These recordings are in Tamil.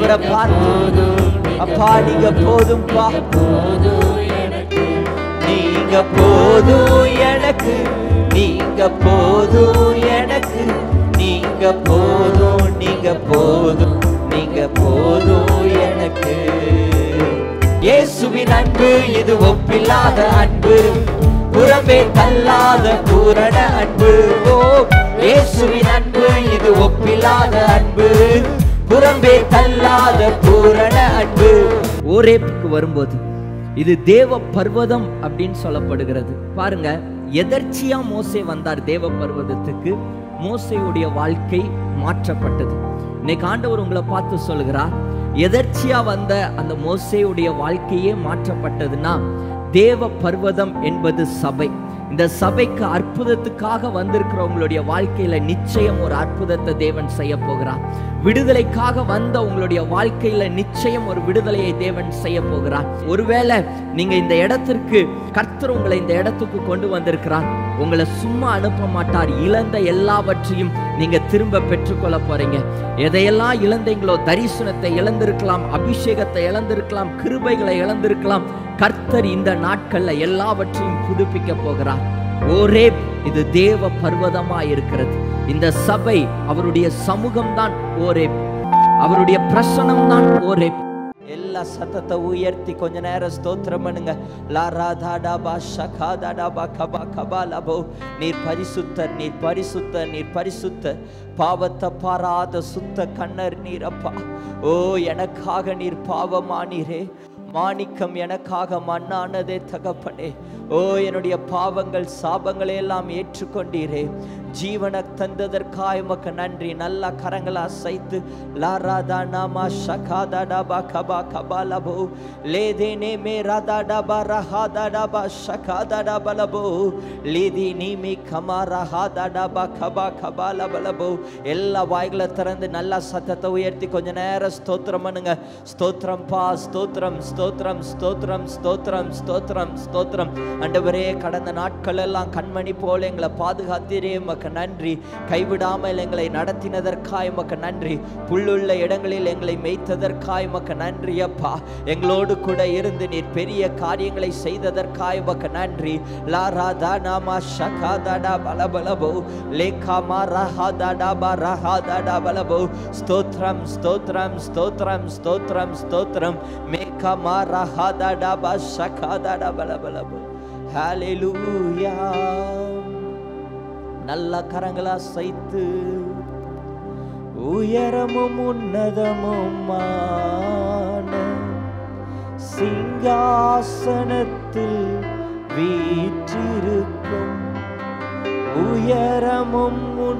அவரை பார்த்து அப்பா நீங்க போதும்பா நீங்க போதும் எனக்கு நீங்க போதும் எனக்கு நீங்க போதும் நீங்க போதும் நீங்க போதும் எனக்கு இயேசுவின் அன்பு இது ஒப்பில்லாத அன்பு புறமே தள்ளாத பூரண அன்பு ஓ இயேசுவின் அன்பு இது ஒப்பில்லாத அன்பு புறம்பே தள்ளாத பூரண அன்பு ஓரேப்புக்கு வரும்போது இது தேவ பர்வதம் அப்படின்னு சொல்லப்படுகிறது பாருங்க எதர்ச்சியா மோசே வந்தார் தேவ பர்வதத்துக்கு மோசையுடைய வாழ்க்கை மாற்றப்பட்டது இன்னைக்கு ஆண்டவர் உங்களை பார்த்து சொல்கிறார் எதர்ச்சியா வந்த அந்த மோசையுடைய வாழ்க்கையே மாற்றப்பட்டதுன்னா தேவ பர்வதம் என்பது சபை இந்த சபைக்கு அற்புதத்துக்காக வந்திருக்கிறவங்களுடைய வாழ்க்கையில நிச்சயம் ஒரு அற்புதத்தை தேவன் செய்ய போகிறார் விடுதலைக்காக வந்த உங்களுடைய வாழ்க்கையில நிச்சயம் ஒரு விடுதலையை தேவன் செய்ய போகிறார் ஒருவேளை நீங்க இந்த இடத்திற்கு கர்த்தர் உங்களை இந்த இடத்துக்கு கொண்டு வந்திருக்கிறார் உங்களை சும்மா அனுப்ப மாட்டார் இழந்த எல்லாவற்றையும் நீங்க திரும்ப பெற்றுக்கொள்ள போறீங்க எதையெல்லாம் இழந்தீங்களோ தரிசனத்தை இழந்திருக்கலாம் அபிஷேகத்தை இழந்திருக்கலாம் கிருபைகளை இழந்திருக்கலாம் கர்த்தர் இந்த நாட்கள்ல எல்லாவற்றையும் புதுப்பிக்க போகிறார் ஓரே இது தேவ பர்வதமா இருக்கிறது இந்த சபை அவருடைய சமூகம்தான் ஓரே அவருடைய பிரசனம் தான் ஓரே எல்லா சத்தத்தை உயர்த்தி கொஞ்ச நேரம் ஸ்தோத்திரம் பண்ணுங்க லாரா தாடா பா ஷகா தாடா பா கபா கபா லபோ நீர் பரிசுத்தர் நீர் பரிசுத்தர் நீர் பரிசுத்தர் பாவத்தை பாராத சுத்த கண்ணர் நீரப்பா ஓ எனக்காக நீர் பாவமானீரே மாணிக்கம் எனக்காக மண்ணானதே தகப்பனே ஓ என்னுடைய பாவங்கள் சாபங்களை எல்லாம் ஏற்றுக்கொண்டீரே ஜீவனை தந்ததற்காய் உமக்கு நன்றி நல்ல கரங்களை அசைத்து லாராதா நாமா ஷகாதா டபா கபா கபா லபோ லேதே நே மே ராதா டபா ரஹாதா டபா ஷகாதா டபா லபோ லேதி நீ மீ கமா ரஹாதா டபா கபா கபா லப லபோ எல்லா வாய்களை திறந்து நல்லா சத்தத்தை உயர்த்தி கொஞ்ச நேரம் ஸ்தோத்திரம் பண்ணுங்க ஸ்தோத்திரம் பா ஸ்தோத்திரம் ஸ்தோத்திரம் ஸ்தோத்திரம் ஸ்தோத்திரம் ஸ்தோத்திரம் ஸ்தோத்திரம் ஆண்டவரே கடந்த நாட்கள் எல்லாம் கண்மணி போல எங்களை பாதுகாத்தீரே உமக்கு நன்றி கைவிடாமல் எங்களை நடத்தினதற்காய் உமக்கு நன்றி புல்லுள்ள இடங்களில் எங்களை மேய்த்ததற்காய் உமக்கு நன்றி அப்பா எங்களோடு கூட இருந்து நீர் பெரிய காரியங்களை செய்ததற்காய் உமக்கு நன்றி லாரா தா நாமா ஷகா தாடா பலபலபோ லேகா மா ரஹா தாடா பா ரஹா தாடா பலபோ ஸ்தோத்ரம் ஸ்தோத்ரம் ஸ்தோத்ரம் ஸ்தோத்ரம் ஸ்தோத்ரம் மேகா மா ரஹா தாடா பா ஷகா தாடா பலபலபோ ஹalleluya நல்ல கரங்களா சைத்து உயரமும் உன்னதமுமான சிங்காசனத்தில் வீற்றிருக்கும் உயரமும்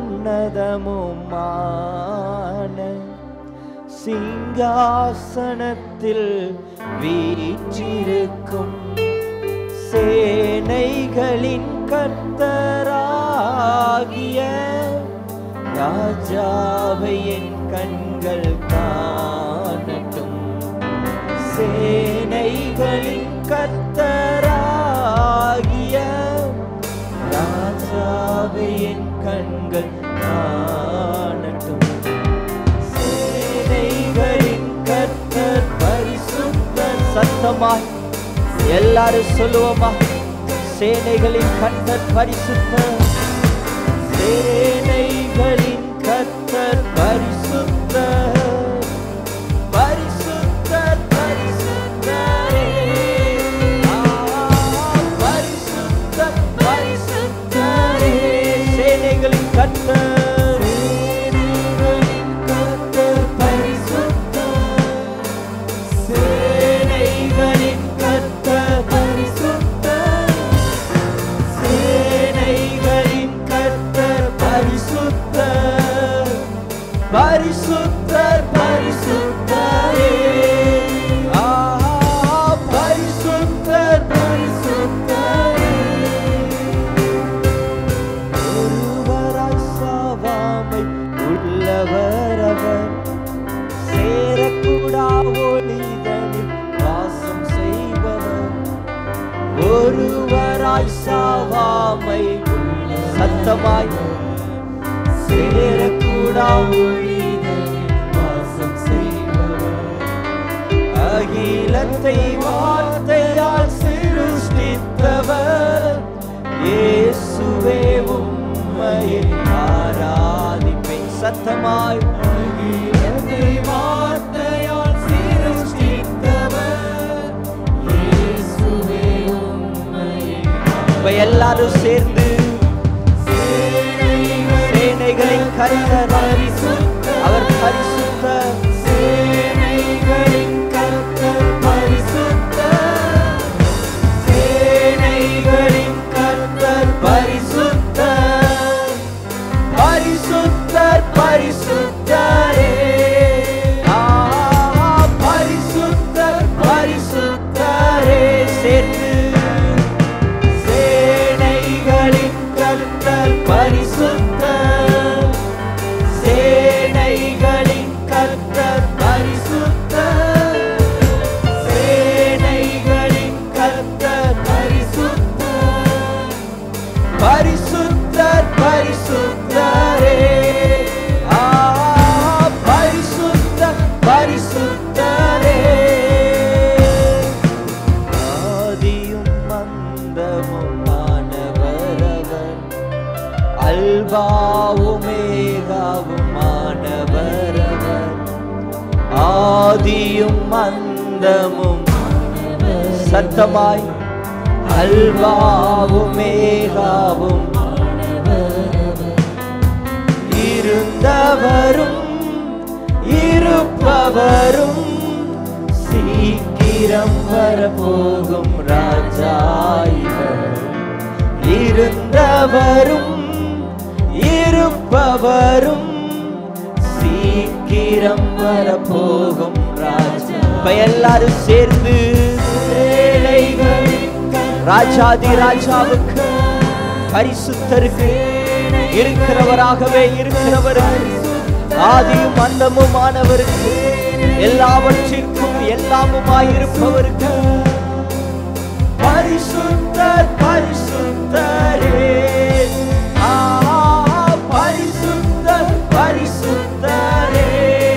உன்னதமுமான சிங்காசனத்தில் வீற்றிருக்கும் சேனைகளின் கர்த்தராகிய ராஜாவை என் கண்கள் காணட்டும் சேனைகளின் கர்த்தராகிய ராஜாவை என் கண்கள் காணட்டும் சேனைகளின் கர்த்தர் பரிசுத்த சத்தமாய் எல்லாரும் சொல்லுவோமா சேனைகளின் கர்த்தர் பரிசுத்தர் சேனைகளின் கர்த்தர் பரிசுத்தர் பரிசுத்தர் பரிசுத்தரே ஆ, பரிசுத்தர் பரிசுத்தரே சேனைகளின் கர்த்தர் சேனைகளின் கர்த்தர் பரிசுத்தர் சேனைகளின் கர்த்தர் பரிசுத்தர் சேனைகளின் கர்த்தர் பரிசுத்தர் பரிசுத்தர் பரிசுத்தரே ஆஹா, பரிசுத்தர் பரிசுத்தரே ஒருவராய் சாவாமை உள்ளவர் அவர் சேரக்கூடா ஒளிதனில் வாசம் செய்பவர் ஒருவராய் சாவாமை சத்தமாய் சேரக்கூடா ஒளிதனில் வாசம் செய்பவர் உலகத்தை வார்த்தையால் சிருஷ்டித்தவர் இயேசுவே உம்மையை ஆராதிப்பேன் சத்தமாய் அகிலத்தை வார்த்தையால் சிருஷ்டித்தவர் இயேசுவே உம்மையே இப்ப எல்லாரும் சேர்ந்து சேனைகளின் கர்த்தர் அவர் பரிசுத்தர் சேனைகளின் கர்த்தர் பரிசுத்தர் சேனைகளின் கர்த்தர் பரிசுத்தர் பரிசுத்தர் பரிசுத்தரே ஆ, பரிசுத்தர் பரிசுத்தரே சேர்த்து சேனைகளின் கர்த்தர் பரிசுத்தர் சேனைகளின் கர்த்தர் பரிசுத்தர் சேனைகளின் கர்த்தர் பரிசுத்தர் பரிசுத்தர் பரிசுத்தரே ஆ பரிசுத்தர் பரிசுத்தரே ஆதியும் மந்தமும் மாணவரவர் அல்பாவுமேகாவும் மாணவரவர் ஆதியும் மந்தமும் சத்தமாய் அல்வாவுமேகாவும் இருந்தவரும் இருப்பவரும் சீக்கிரம் வரப்போகும் ராஜா இவர் இருந்தவரும் இருப்பவரும் சீக்கிரம் வரப்போகும் ராஜா இப்ப எல்லாரும் சேர்ந்து ராஜாதி ராஜாவுக்கு பரிசுத்தருக்கு இருக்கிறவராகவே இருக்கிறவருக்கு ஆதியும் அந்தமுமானவருக்கு எல்லாவற்றிற்கும் எல்லாமுமாயிருப்பவருக்கு பரிசுத்தர் பரிசுத்தரே ஆ, பரிசுத்தர் பரிசுத்தரே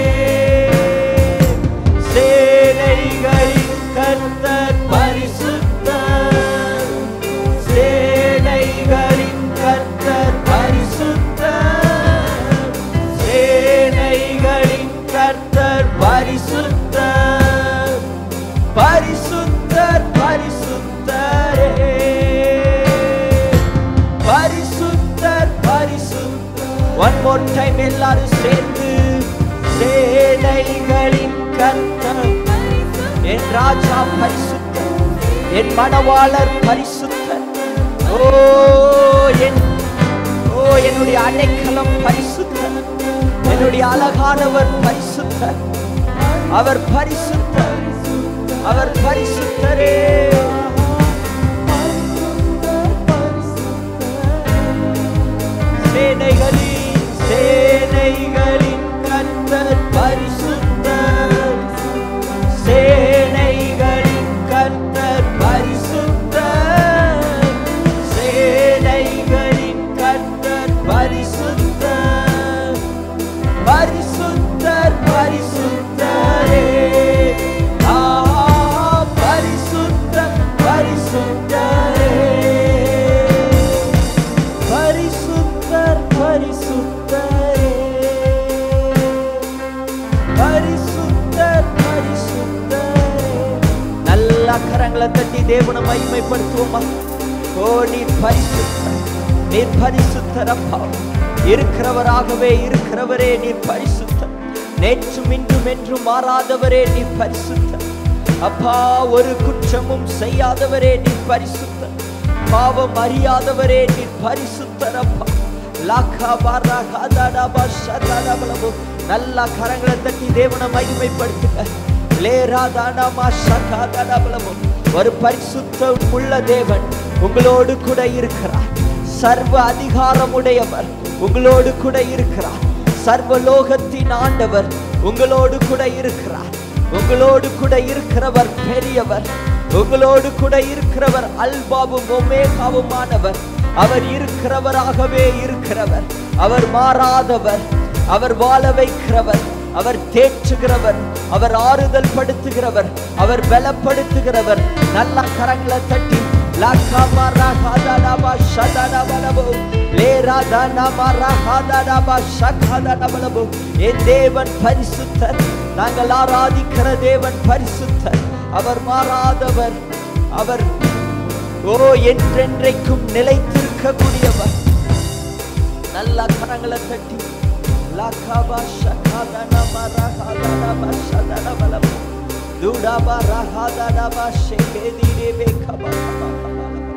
சேனைகளின் கர்த்தர் பரிசுத்தர் சேனைகளின் கர்த்தர் பரிசுத்தர் சேனைகளின் கர்த்தர் பரிசுத்தர் பரிசுத்தர் பரிசுத்தரே பரிசுத்தர் பரிசுத்தர் ஒன் மோர் டைம் எல்லாரும் சேர்ந்து சேனைகளின் கர்த்தர் என் ராஜா பரிசுத்தர் என் மணவாளர் பரிசுத்தர் ஓ என் ஓ என்னுடைய அடைக்கலம் பரிசுத்தர் என்னுடைய அழகானவர் பரிசுத்தர் அவர் பரிசுத்தர் அவர் பரிசுத்தரே சேனைகளின் சேனைகளின் கர்த்தர் பரிசுத்தர் சேனைகளின் கர்த்தர் பரிசுத்தர் சேனைகளின் கர்த்தர் பரிசுத்தர் பரிசுத்தர் பரிசுத்தரே ஆ பரிசுத்தர் பரிசுத்தரே பரிசுத்தர் பரிசுத்தரே பரிசுத்தர் பரிசுத்தரே நல்ல கரங்களை தட்டி தேவனை மகிமைப்படுத்துவோமா ஓ நீர் பரிசுத்தர் நீர் பரிசுத்தர் அப்பா இருக்கிறவராகவே இருக்கிறவரே நீர் பரிசுத்தர் நேற்றும் இன்றும் என்றும் மாறாதவரே நீர் பரிசுத்தர் அப்பா ஒரு குற்றமும் செய்யாதவரே நீர் பரிசுத்தர் பாவம் அறியாதவரே நீர் பரிசுத்தர் அப்பா லாக்கா பாரா காதாடா பாஷாடாடா பலமோ நல்ல கரங்களை தட்டி தேவனை மகிமைப்படுத்துங்க லேரா தானா மாஷா காதாடா பலமோ ஒரு பரிசுத்த உள்ள தேவன் உங்களோடு கூட இருக்கிறார் சர்வ அதிகாரமுடையவர் உங்களோடு கூட இருக்கிறார் சர்வ லோகத்தின் ஆண்டவர் உங்களோடு கூட இருக்கிறார் உங்களோடு கூட இருக்கிறவர் பெரியவர் உங்களோடு கூட இருக்கிறவர் அல்பாவும் ஒமேகாவுமானவர் அவர் இருக்கிறவராகவே இருக்கிறவர் அவர் மாறாதவர் அவர் வாழ வைக்கிறவர் அவர் தேற்றுகிறவர் அவர் ஆறுதல் படுத்துகிறவர் அவர் பலப்படுத்துகிறவர் நல்ல கரங்களை தட்டி லாக்காமாரா காதாடாபா ஷதாடாபலபோ லேராதானாமாரா காதாடாபா ஷகாதாடாபலபோ என் தேவன் பரிசுத்தர் நாங்கள் ஆராதிக்கிற தேவன் பரிசுத்தர் அவர் மாறாதவர் அவர் ஓ என்றென்றைக்கும் நிலைத்திருக்கக்கூடியவர் நல்ல கரங்களை தட்டி லாக்காபா ஷகாதானாமா ரகாதானாபா ஷதாடாபலபோ லூடாபா ரகாதானாபா ஷெகேதிரேபே கபா கபா கபா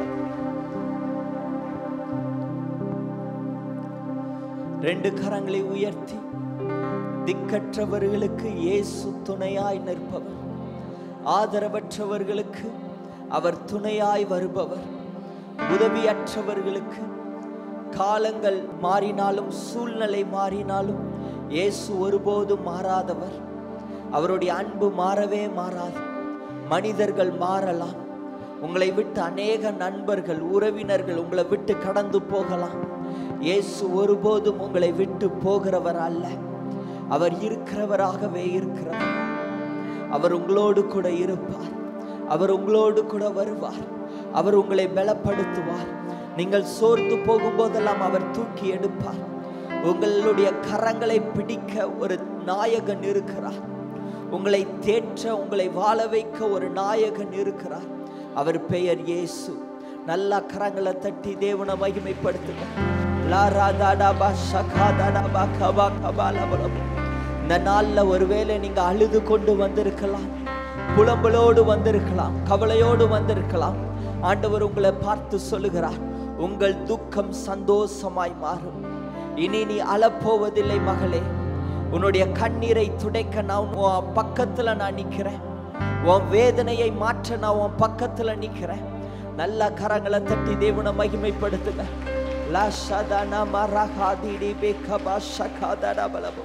ரெண்டு கரங்களை உயர்த்தி திக்கற்றவர்களுக்கு இயேசு துணையாய் நிற்பவர் ஆதரவற்றவர்களுக்கு அவர் துணையாய் வருபவர் உதவியற்றவர்களுக்கு காலங்கள் மாறினாலும் சூழ்நிலை மாறினாலும் இயேசு ஒருபோதும் மாறாதவர் அவருடைய அன்பு மாறவே மாறாது மனிதர்கள் மாறலாம் உங்களை விட்டு அநேக நண்பர்கள் உறவினர்கள் உங்களை விட்டு கடந்து போகலாம் இயேசு ஒருபோதும் உங்களை விட்டு போகிறவர் அல்ல அவர் இருக்கிறவராகவே இருக்கிறவர் அவர் உங்களோடு கூட இருப்பார் அவர் உங்களோடு கூட வருவார் அவர் உங்களை பலப்படுத்துவார் நீங்கள் சோர்ந்து போகும்போதெல்லாம் அவர் தூக்கி எடுப்பார் உங்களுடைய கரங்களை பிடிக்க ஒரு நாயகன் இருக்கிறார் உங்களை தேற்ற உங்களை வாழ வைக்க ஒரு நாயகன் இருக்கிறார் அவர் பெயர் இயேசு நல்லா கரங்களை தட்டி தேவனை மகிமைப்படுத்துங்க லா ரா தா டா பா ஷகா தா டா பா கபா கபா லபலபு. இந்த நாள்ல ஒருவேளை நீங்க அழுது கொண்டு வந்திருக்கலாம் புலம்பலோடு வந்திருக்கலாம் கவலையோடு வந்திருக்கலாம் ஆண்டவர் உங்களை பார்த்து சொல்லுகிறார் உங்கள் துக்கம் சந்தோஷமாய் மாறும் இனி நீ அழப்போவதில்லை மகளே உன்னுடைய கண்ணீரை துடைக்க நான் உன் பக்கத்துல நான் நிக்கிறேன் உன் வேதனையை மாற்ற நான் உன் பக்கத்துல நிக்கிறேன் நல்ல கரங்களை தட்டி தேவனை மகிமைப்படுத்துங்க லா ஷதன மரஹாதிடி பேகபா ஷகாதட பலபோ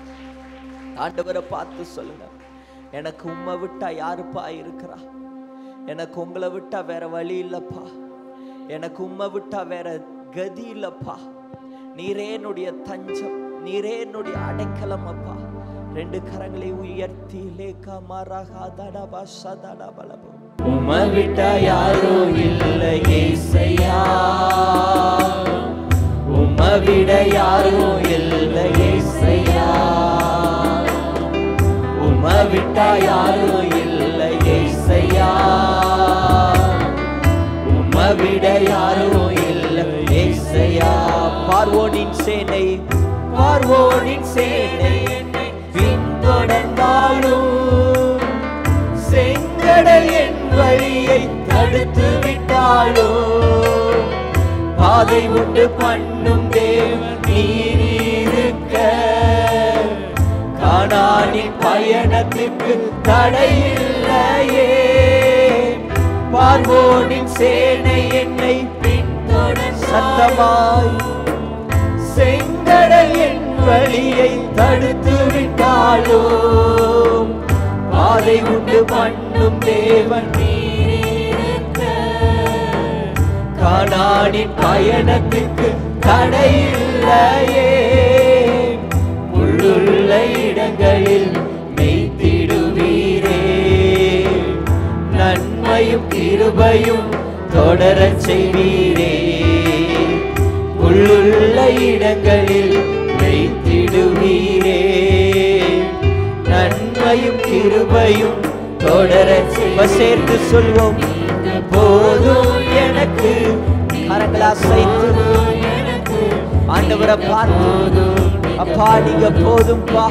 ஆண்டவரை பார்த்து சொல்லுங்க எனக்கு உம்மை விட்டா யாருப்பா இருக்கிறா எனக்கு உங்களை விட்டா வேற வழி இல்லப்பா எனக்கு உம்மை விட்டா வேற கதி இல்லப்பா நீரே என்னுடைய தஞ்சம் நீரே என்னுடைய அடைக்கலம் அப்பா ரெண்டு கரங்களை உயர்த்தி லேக்கா மாறாகா தடபா சதடா பலபோ உம்மை விட்டா யாரோ இல்லை ஏசையா உம்மை விட யாரோ இல்லை ஏசையா உம்மை விட்டா யாரோ இல்லை ஏசையா உம்மை விட யாரோ இல்லை ஏசையா பார்வோனின் சேனை பார்வோனின் சேனை என்னை பின்தொடர்ந்தாலும் செங்கடல் என் வழியை தடுத்து விட்டாலும் பாதை உண்டு பண்ணும் தேவன் நீர் இருக்க காணானின் பயணத்துக்கு தடையில்லையே பார்வோனின் சேனை என்னை பின்தொடர் சத்தமாய் செங்கடல் என் வழியை தடுத்து விட்டாலும் பாதை உண்டு பண்ணும் தேவன் நீரிருக்க காணானின் பயணத்துக்கு தடையில்லையே உள்ளுள்ள இடங்களில் மெய்த்திடுவீரே நன்மையும் கிருபையும் தொடரச் செய்வீரே உள்ளுள்ள இடங்களில் வைத்திடுவீரே நன்மையும் கிருபையும் தொடரச் செய்வ சேர்த்து சொல்வோம் போதும் எனக்கு கரங்களா சேர்த்து ஆண்டவரை பார்த்து அப்பா நீங்க போதும்பா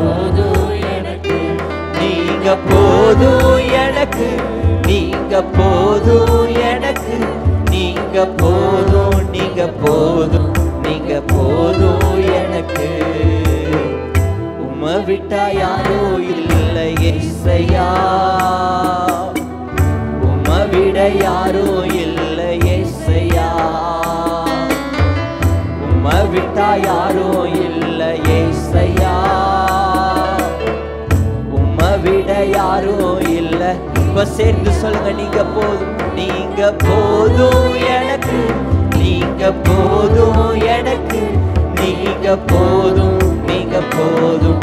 நீங்க போதும் எனக்கு நீங்க போதும் எனக்கு நீங்க போதும் நீங்க போதும் நீங்க போதும் எனக்கு உம்மை விட்டா யாரோ இல்லை ஏசையா உம்மை விட யாரோ இல்லை ஏசையா உம்மை விட்டா யாரோ இல்லை ஏசையா உம்மை விட யாரும் இல்ல இப்ப சேர்ந்து சொல்லுங்க நீங்க போதும் நீங்க போதும் எனக்கு நீங்க போதும் எனக்கு நீங்க போதும் நீங்க போதும் நீங்க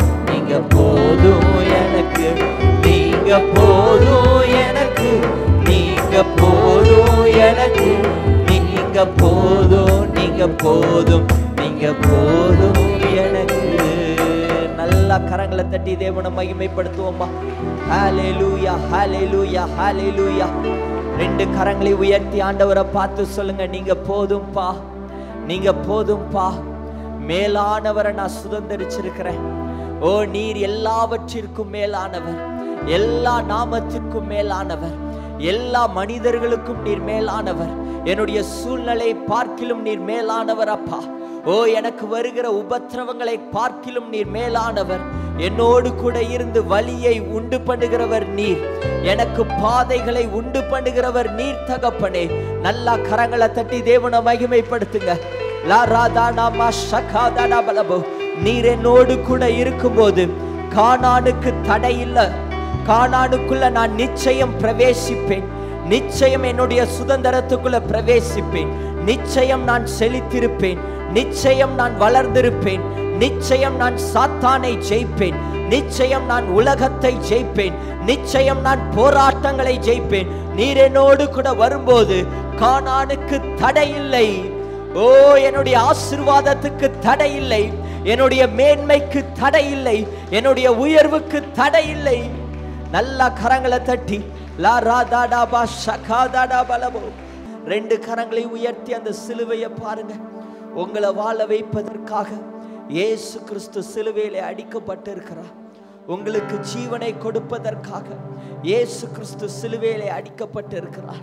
நீங்க போதும் எனக்கு நீங்க போதும் எனக்கு நீங்க போதும் எனக்கு நீங்க போதும் நீங்க போதும் நீங்க போதும் எனக்கு நல்லா கரங்களை தட்டி தேவனை மகிமைப்படுத்துவோமா ஹalleluya ஹalleluya ஹalleluya ரெண்டு கரங்களை உயர்த்தி ஆண்டவரை பார்த்து சொல்லுங்க நீங்க போதும்பா நீங்க போதும்பா மேலானவரை நான் சுதந்திரிச்சிருக்கிறேன் ஓ நீர் எல்லாவற்றிற்கும் மேலானவர் எல்லா நாமத்திற்கும் மேலானவர் எல்லா மனிதர்களுக்கும் நீர் மேலானவர் என்னுடைய சூழ்நிலை பார்க்கிலும் நீர் மேலானவர் அப்பா ஓ எனக்கு வருகிற உபத்திரவங்களை பார்க்கிலும் நீர் மேலானவர் என்னோடு கூட இருந்து வலியை உண்டு பண்ணுகிறவர் நீர் எனக்கு பாதைகளை உண்டு பண்ணுகிறவர் நீர் தகப்பனே நல்லா கரங்களை தட்டி தேவனை மகிமைப்படுத்துங்க லா ராதா நாமா ஷகா தானா பலபோ நீர் என்னோடு கூட இருக்கும்போது கானானுக்கு தடை இல்லை கானானுக்குள்ள நான் நிச்சயம் பிரவேசிப்பேன் நிச்சயம் என்னுடைய சுதந்திரத்துக்குள்ள பிரவேசிப்பேன் நிச்சயம் நான் செழித்திருப்பேன் நிச்சயம் நான் வளர்ந்திருப்பேன் நிச்சயம் நான் சாத்தானை ஜெயிப்பேன் நிச்சயம் நான் உலகத்தை ஜெயிப்பேன் நிச்சயம் நான் போராட்டங்களை ஜெயிப்பேன் நீர் என்னோடு கூட வரும்போது கானானுக்கு தடை இல்லை ஓ என்னுடைய ஆசிர்வாதத்துக்கு தடை இல்லை என்னுடைய மேன்மைக்கு தடை இல்லை என்னுடைய உயர்வுக்கு தடை இல்லை நல்லா கரங்களை தட்டி லா ரா தா டா பா ஷகா தா டா பலபோ ரெண்டு கரங்களை உயர்த்தி அந்த சிலுவையை பாருங்க உங்களை வாழ வைப்பதற்காக இயேசு கிறிஸ்து சிலுவையிலே அடிக்கப்பட்டிருக்கிறார் உங்களுக்கு ஜீவனை கொடுப்பதற்காக இயேசு கிறிஸ்து சிலுவையிலே அடிக்கப்பட்டிருக்கிறார்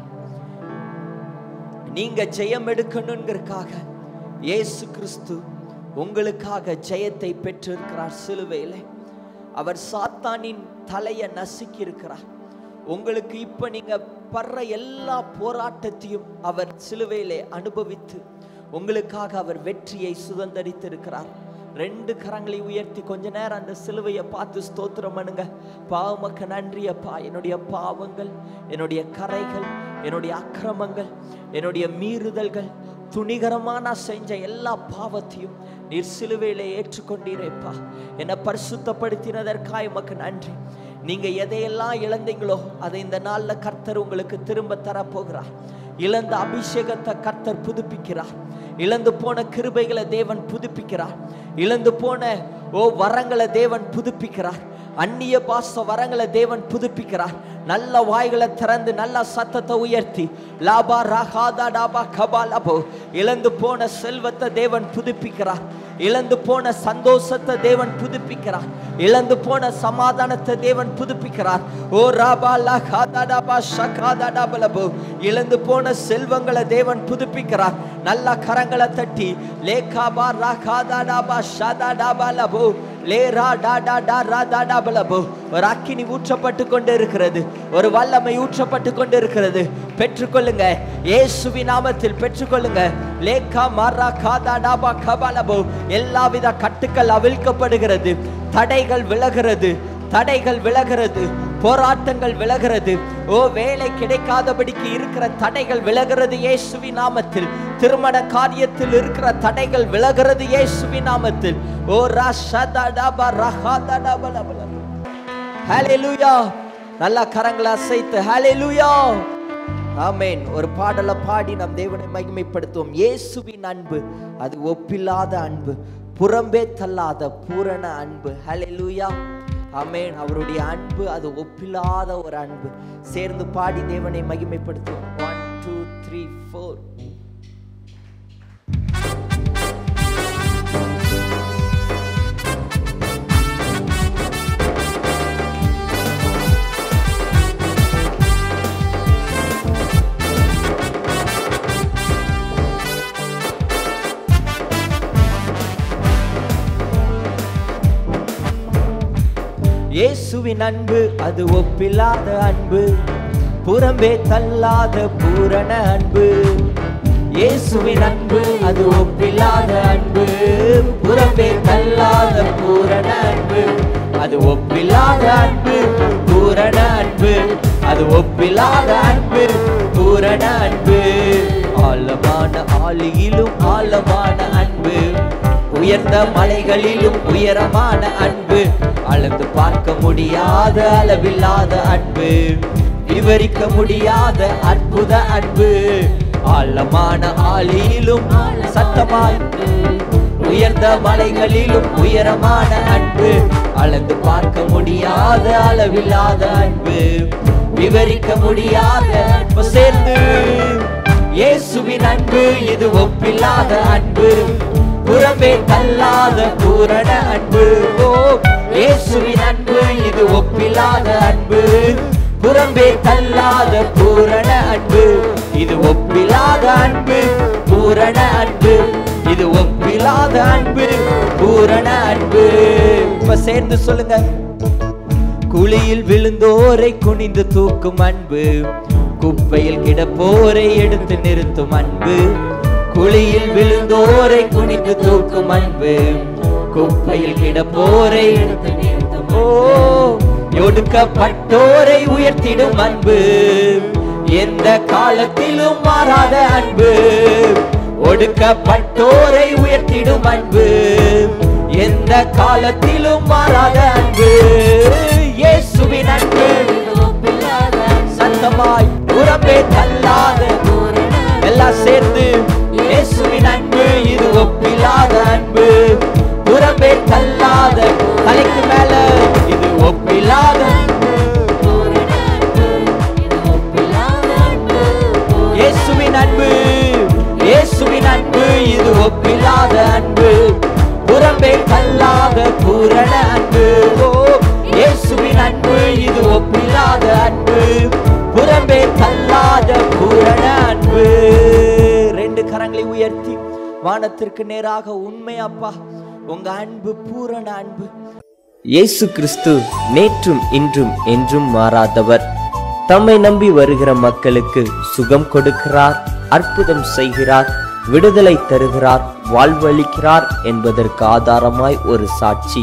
நீங்க ஜெயம் எடுக்கணுங்கிறதுக்காக இயேசு கிறிஸ்து உங்களுக்காக ஜெயத்தை பெற்றிருக்கிறார் சிலுவையிலே அவர் சாத்தானின் தலையை நசுக்கி இருக்கிறார் உங்களுக்கு இப்ப நீங்க படுற எல்லா போராட்டத்தையும் அவர் சிலுவையிலே அனுபவித்து உங்களுக்காக அவர் வெற்றியை சுதந்தரித்திருக்கிறார் ரெண்டு கரங்களை உயர்த்தி கொஞ்ச நேரம் அந்த சிலுவையை பார்த்து ஸ்தோத்திரம் பண்ணுங்க பாவமக்க நன்றியப்பா என்னுடைய பாவங்கள் என்னுடைய கரைகள் என்னுடைய அக்கிரமங்கள் என்னுடைய மீறுதல்கள் துணிகரமா நான் செஞ்ச எல்லா பாவத்தையும் நீர் சிலுவையில ஏற்றுக்கொண்டீரேப்பா என்னை பரிசுத்தப்படுத்தினதற்காக உமக்கு நன்றி நீங்க எதையெல்லாம் இழந்தீங்களோ அதை இந்த நாள்ல கர்த்தர் உங்களுக்கு திரும்ப தரப்போகிறார் இழந்த அபிஷேகத்தை கர்த்தர் புதுப்பிக்கிறார் இழந்து போன கிருபைகளை தேவன் புதுப்பிக்கிறார் இழந்து போன ஓ வரங்களை தேவன் புதுப்பிக்கிறார் அந்நிய பாச வரங்களை தேவன் புதுப்பிக்கிறார் நல்ல வாய்களை திறந்து நல்ல சத்தத்தை உயர்த்தி லாபா ராகாதா டாபா கபா லபோ இழந்து போன செல்வத்தை தேவன் புதுப்பிக்கிறார் இழந்து போன சந்தோஷத்தை தேவன் புதுப்பிக்கிறார் இழந்து போன சமாதானத்தை தேவன் புதுப்பிக்கிறார் ஓ ராபா லகாதா டாபா ஷகாதா டாபா லபோ இழந்து போன செல்வங்களை தேவன் புதுப்பிக்கிறார் நல்ல கரங்களை தட்டி லேகாபா ராகாதா டாபா ஷதா டாபா லபோ லே ரா டா டா டா ரா டா டா பலபோ ஒரு அக்கினி ஊற்றப்பட்டு கொண்டு இருக்கிறது ஒரு வல்லமை ஊற்றப்பட்டு கொண்டு இருக்கிறது பெற்றுக்கொள்ளுங்க இயேசுவி நாமத்தில் பெற்றுக்கொள்ளுங்க லேக்கா மாரா காதா டாபா கபாலபோ எல்லாவித கட்டுக்கள் அவிழ்க்கப்படுகிறது தடைகள் விலகிறது தடைகள் விலகிறது போராட்டங்கள் விலகிறது ஓ வேலை கிடைக்காதபடிக்கு இருக்கிற தடைகள் விலகிறது இயேசுவி நாமத்தில் திருமண காரியத்தில் இருக்கிற தடைகள் விலகிறது இயேசுவி நாமத்தில் ஓ ரஷதடப ரஹதடபலபல ஹalleluya நல்லா கரங்களை அசைத்து ஹalleluya ஆமென் ஒரு பாடலை பாடி நம் தேவனை மகிமைப்படுத்துவோம் இயேசுவின் அன்பு அது ஒப்பில்லாத அன்பு புறம்பே தள்ளாத பூரண அன்பு ஹalleluya ஆமென் அவருடைய அன்பு அது ஒப்பில்லாத ஒரு அன்பு சேர்ந்து பாடி தேவனை மகிமைப்படுத்துவோம் ஒன் டூ த்ரீ ஃபோர் இயேசுவின் அன்பு அது ஒப்பில்லாத அன்பு புறம்பே தள்ளாத பூரண அன்பு இயேசுவின் அன்பு அது ஒப்பில்லாத அன்பு புறம்பே தள்ளாத பூரண அன்பு அது ஒப்பில்லாத அன்பு பூரண அன்பு அது ஒப்பில்லாத அன்பு பூரண அன்பு ஆழமான ஆளியிலும் ஆழமான அன்பு உயர்ந்த மலைகளிலும் உயரமான அன்பு அளந்து பார்க்க முடியாத அளவில்லாத அன்பு விவரிக்க முடியாத அற்புத அன்பு ஆழமான ஆளியிலும் சத்தமாய் உயர்ந்த மலைகளிலும் உயரமான அன்பு அளந்து பார்க்க முடியாத அளவில்லாத அன்பு விவரிக்க முடியாத அன்பு சேர்ந்து இயேசுவின் அன்பு இது ஒப்பில்லாத அன்பு புறமே தள்ளாத பூரண அன்பு ஓ இயேசுவின் அன்பு இது ஒப்பில்லாத அன்பு புறம்பே தள்ளாத பூரண அன்பு இது ஒப்பில்லாத அன்பு பூரண அன்பு இது ஒப்பில்லாத அன்பு பூரண அன்பு இப்ப சேர்ந்து சொல்லுங்க குழியில் விழுந்தோரை குனிந்து தூக்கும் அன்பு குப்பையில் கிடப்போரை எடுத்து நிறுத்தும் அன்பு குழியில் விழுந்தோரை குனிந்து தூக்கும் அன்பு குப்பையில் கிடப்போரை எடுத்து நிறுத்தும் ஓ ஒடுக்கப்பட்டோரை உயர்த்திடும் அன்பு எந்த காலத்திலும் மாறாத அன்பு ஒடுக்கப்பட்டோரை உயர்த்திடும் அன்பு எந்த காலத்திலும் மாறாத அன்பு இயேசுவின் அன்பு சத்தமாய் உறப்பே தள்ளாத எல்லாம் சேர்ந்து இயேசுவின் அன்பு இது ஒப்பில்லாத அன்பு உறப்பே தள்ளாத தலைக்கு மேல இது ஒப்பில்லாத அன்பு இயேசுவின் அன்பு இயேசுவின் அன்பு இது ஒப்பில்லாத அன்பு புறம்பே தள்ளாத பூரண அன்பு ஓ இயேசுவின் அன்பு இது ஒப்பில்லாத அன்பு புறம்பே தள்ளாத பூரண அன்பு ரெண்டு கரங்களை உயர்த்தி வானத்திற்கு நேராக உண்மை அப்பா உங்க அன்பு பூரண அன்பு இயேசு கிறிஸ்து நேற்றும் இன்றும் என்றும் மாறாதவர் தம்மை நம்பி வருகிற மக்களுக்கு சுகம் கொடுக்கிறார் அற்புதம் செய்கிறார் விடுதலை தருகிறார் வாழ்வளிக்கிறார் என்பதற்கு ஆதாரமாய் ஒரு சாட்சி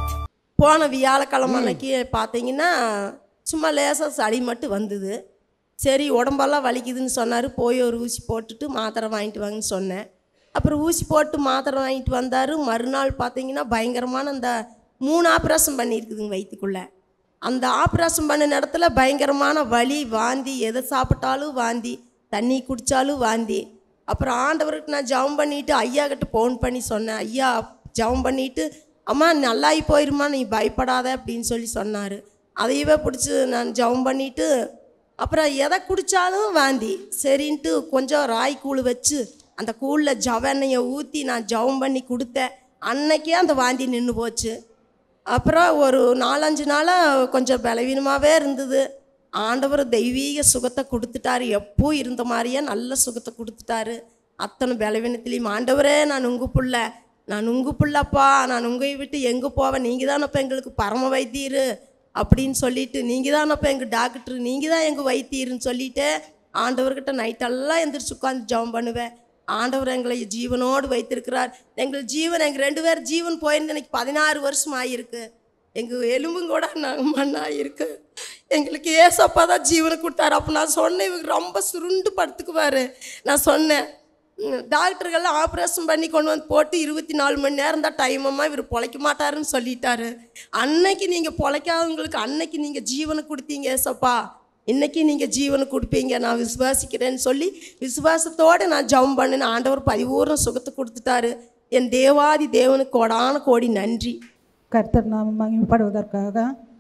போன வியாழக்கிழமை அன்னைக்கு பார்த்தீங்கன்னா சும்மா லேசாக சளி மட்டும் வந்தது சரி உடம்பெல்லாம் வலிக்குதுன்னு சொன்னார் போய் ஒரு ஊசி போட்டுட்டு மாத்திரை வாங்கிட்டு வாங்கன்னு சொன்னேன் அப்புறம் ஊசி போட்டு மாத்திரை வாங்கிட்டு வந்தார் மறுநாள் பார்த்தீங்கன்னா பயங்கரமான அந்த மூணு ஆப்ரேஷன் பண்ணியிருக்குதுங்க வயிற்றுக்குள்ளே அந்த ஆப்ரேஷன் பண்ண இடத்துல பயங்கரமான வலி வாந்தி எதை சாப்பிட்டாலும் வாந்தி தண்ணி குடித்தாலும் வாந்தி அப்புறம் ஆண்டவருக்கு நான் ஜெபம் பண்ணிட்டு ஐயா கிட்ட ஃபோன் பண்ணி சொன்னேன் ஐயா ஜெபம் பண்ணிட்டு அம்மா நல்லாயி போயிருமா நீ பயப்படாத அப்படின்னு சொல்லி சொன்னார் அதையவே பிடிச்சி நான் ஜெபம் பண்ணிட்டு அப்புறம் எதை குடித்தாலும் வாந்தி சரின்ட்டு கொஞ்சம் ராய் கூழ் வச்சு அந்த கூழில் ஜவெண்ணையை ஊற்றி நான் ஜெபம் பண்ணி கொடுத்தேன் அன்னைக்கே அந்த வாந்தி நின்று போச்சு அப்புறம் ஒரு நாலஞ்சு நாளாக கொஞ்சம் பலவீனமாகவே இருந்தது ஆண்டவர் தெய்வீக சுகத்தை கொடுத்துட்டாரு எப்போ இருந்த மாதிரியே நல்ல சுகத்தை கொடுத்துட்டாரு அத்தனை பலவீனத்துலேயும் ஆண்டவரே நான் உங்கள் புள்ள நான் உங்கள் புள்ளப்பா நான் உங்களை விட்டு எங்கே போவேன் நீங்கள் தானப்பா எங்களுக்கு பரம வைத்தியர் அப்படின்னு சொல்லிட்டு நீங்கள் தானப்பா எங்கள் டாக்டர் நீங்கள் தான் எங்கள் வைத்தியர்னு சொல்லிட்டு ஆண்டவர்கிட்ட நைட்டெல்லாம் எந்திரிச்சு உட்காந்து ஜெபம் பண்ணுவேன் ஆண்டவர் எங்களை ஜீவனோடு வைத்திருக்கிறார் எங்கள் ஜீவன் எங்கள் ரெண்டு பேர் ஜீவன் போயிருந்து எனக்கு பதினாறு வருஷம் ஆகிருக்கு எங்கள் எலும்பும் கூட நாங்கள் மண்ணாக இருக்கு எங்களுக்கு ஏசப்பா தான் ஜீவனை கொடுத்தாரு அப்போ நான் சொன்னேன் இவங்க ரொம்ப சுருண்டு படுத்துக்குவார் நான் சொன்னேன் ம், டாக்டர்கள்லாம் ஆப்ரேஷன் பண்ணி கொண்டு வந்து போட்டு இருபத்தி நாலு மணி நேரம் தான் டைம் அம்மா இவர் பொழைக்க மாட்டாருன்னு சொல்லிட்டாரு அன்னைக்கு நீங்கள் பொழைக்காதவங்களுக்கு அன்னைக்கு நீங்கள் ஜீவனை கொடுத்தீங்க ஏசப்பா இன்னைக்கு நீங்கள் ஜீவனை கொடுப்பீங்க நான் விசுவாசிக்கிறேன்னு சொல்லி விசுவாசத்தோடு நான் ஜெபம் பண்ணின ஆண்டவர் பதிபூர்ண சுகத்தை கொடுத்துட்டாரு என் தேவாதி தேவனுக்கு கோடான கோடி நன்றி கர்த்தர் நாம மகிமைப்படுவதற்காக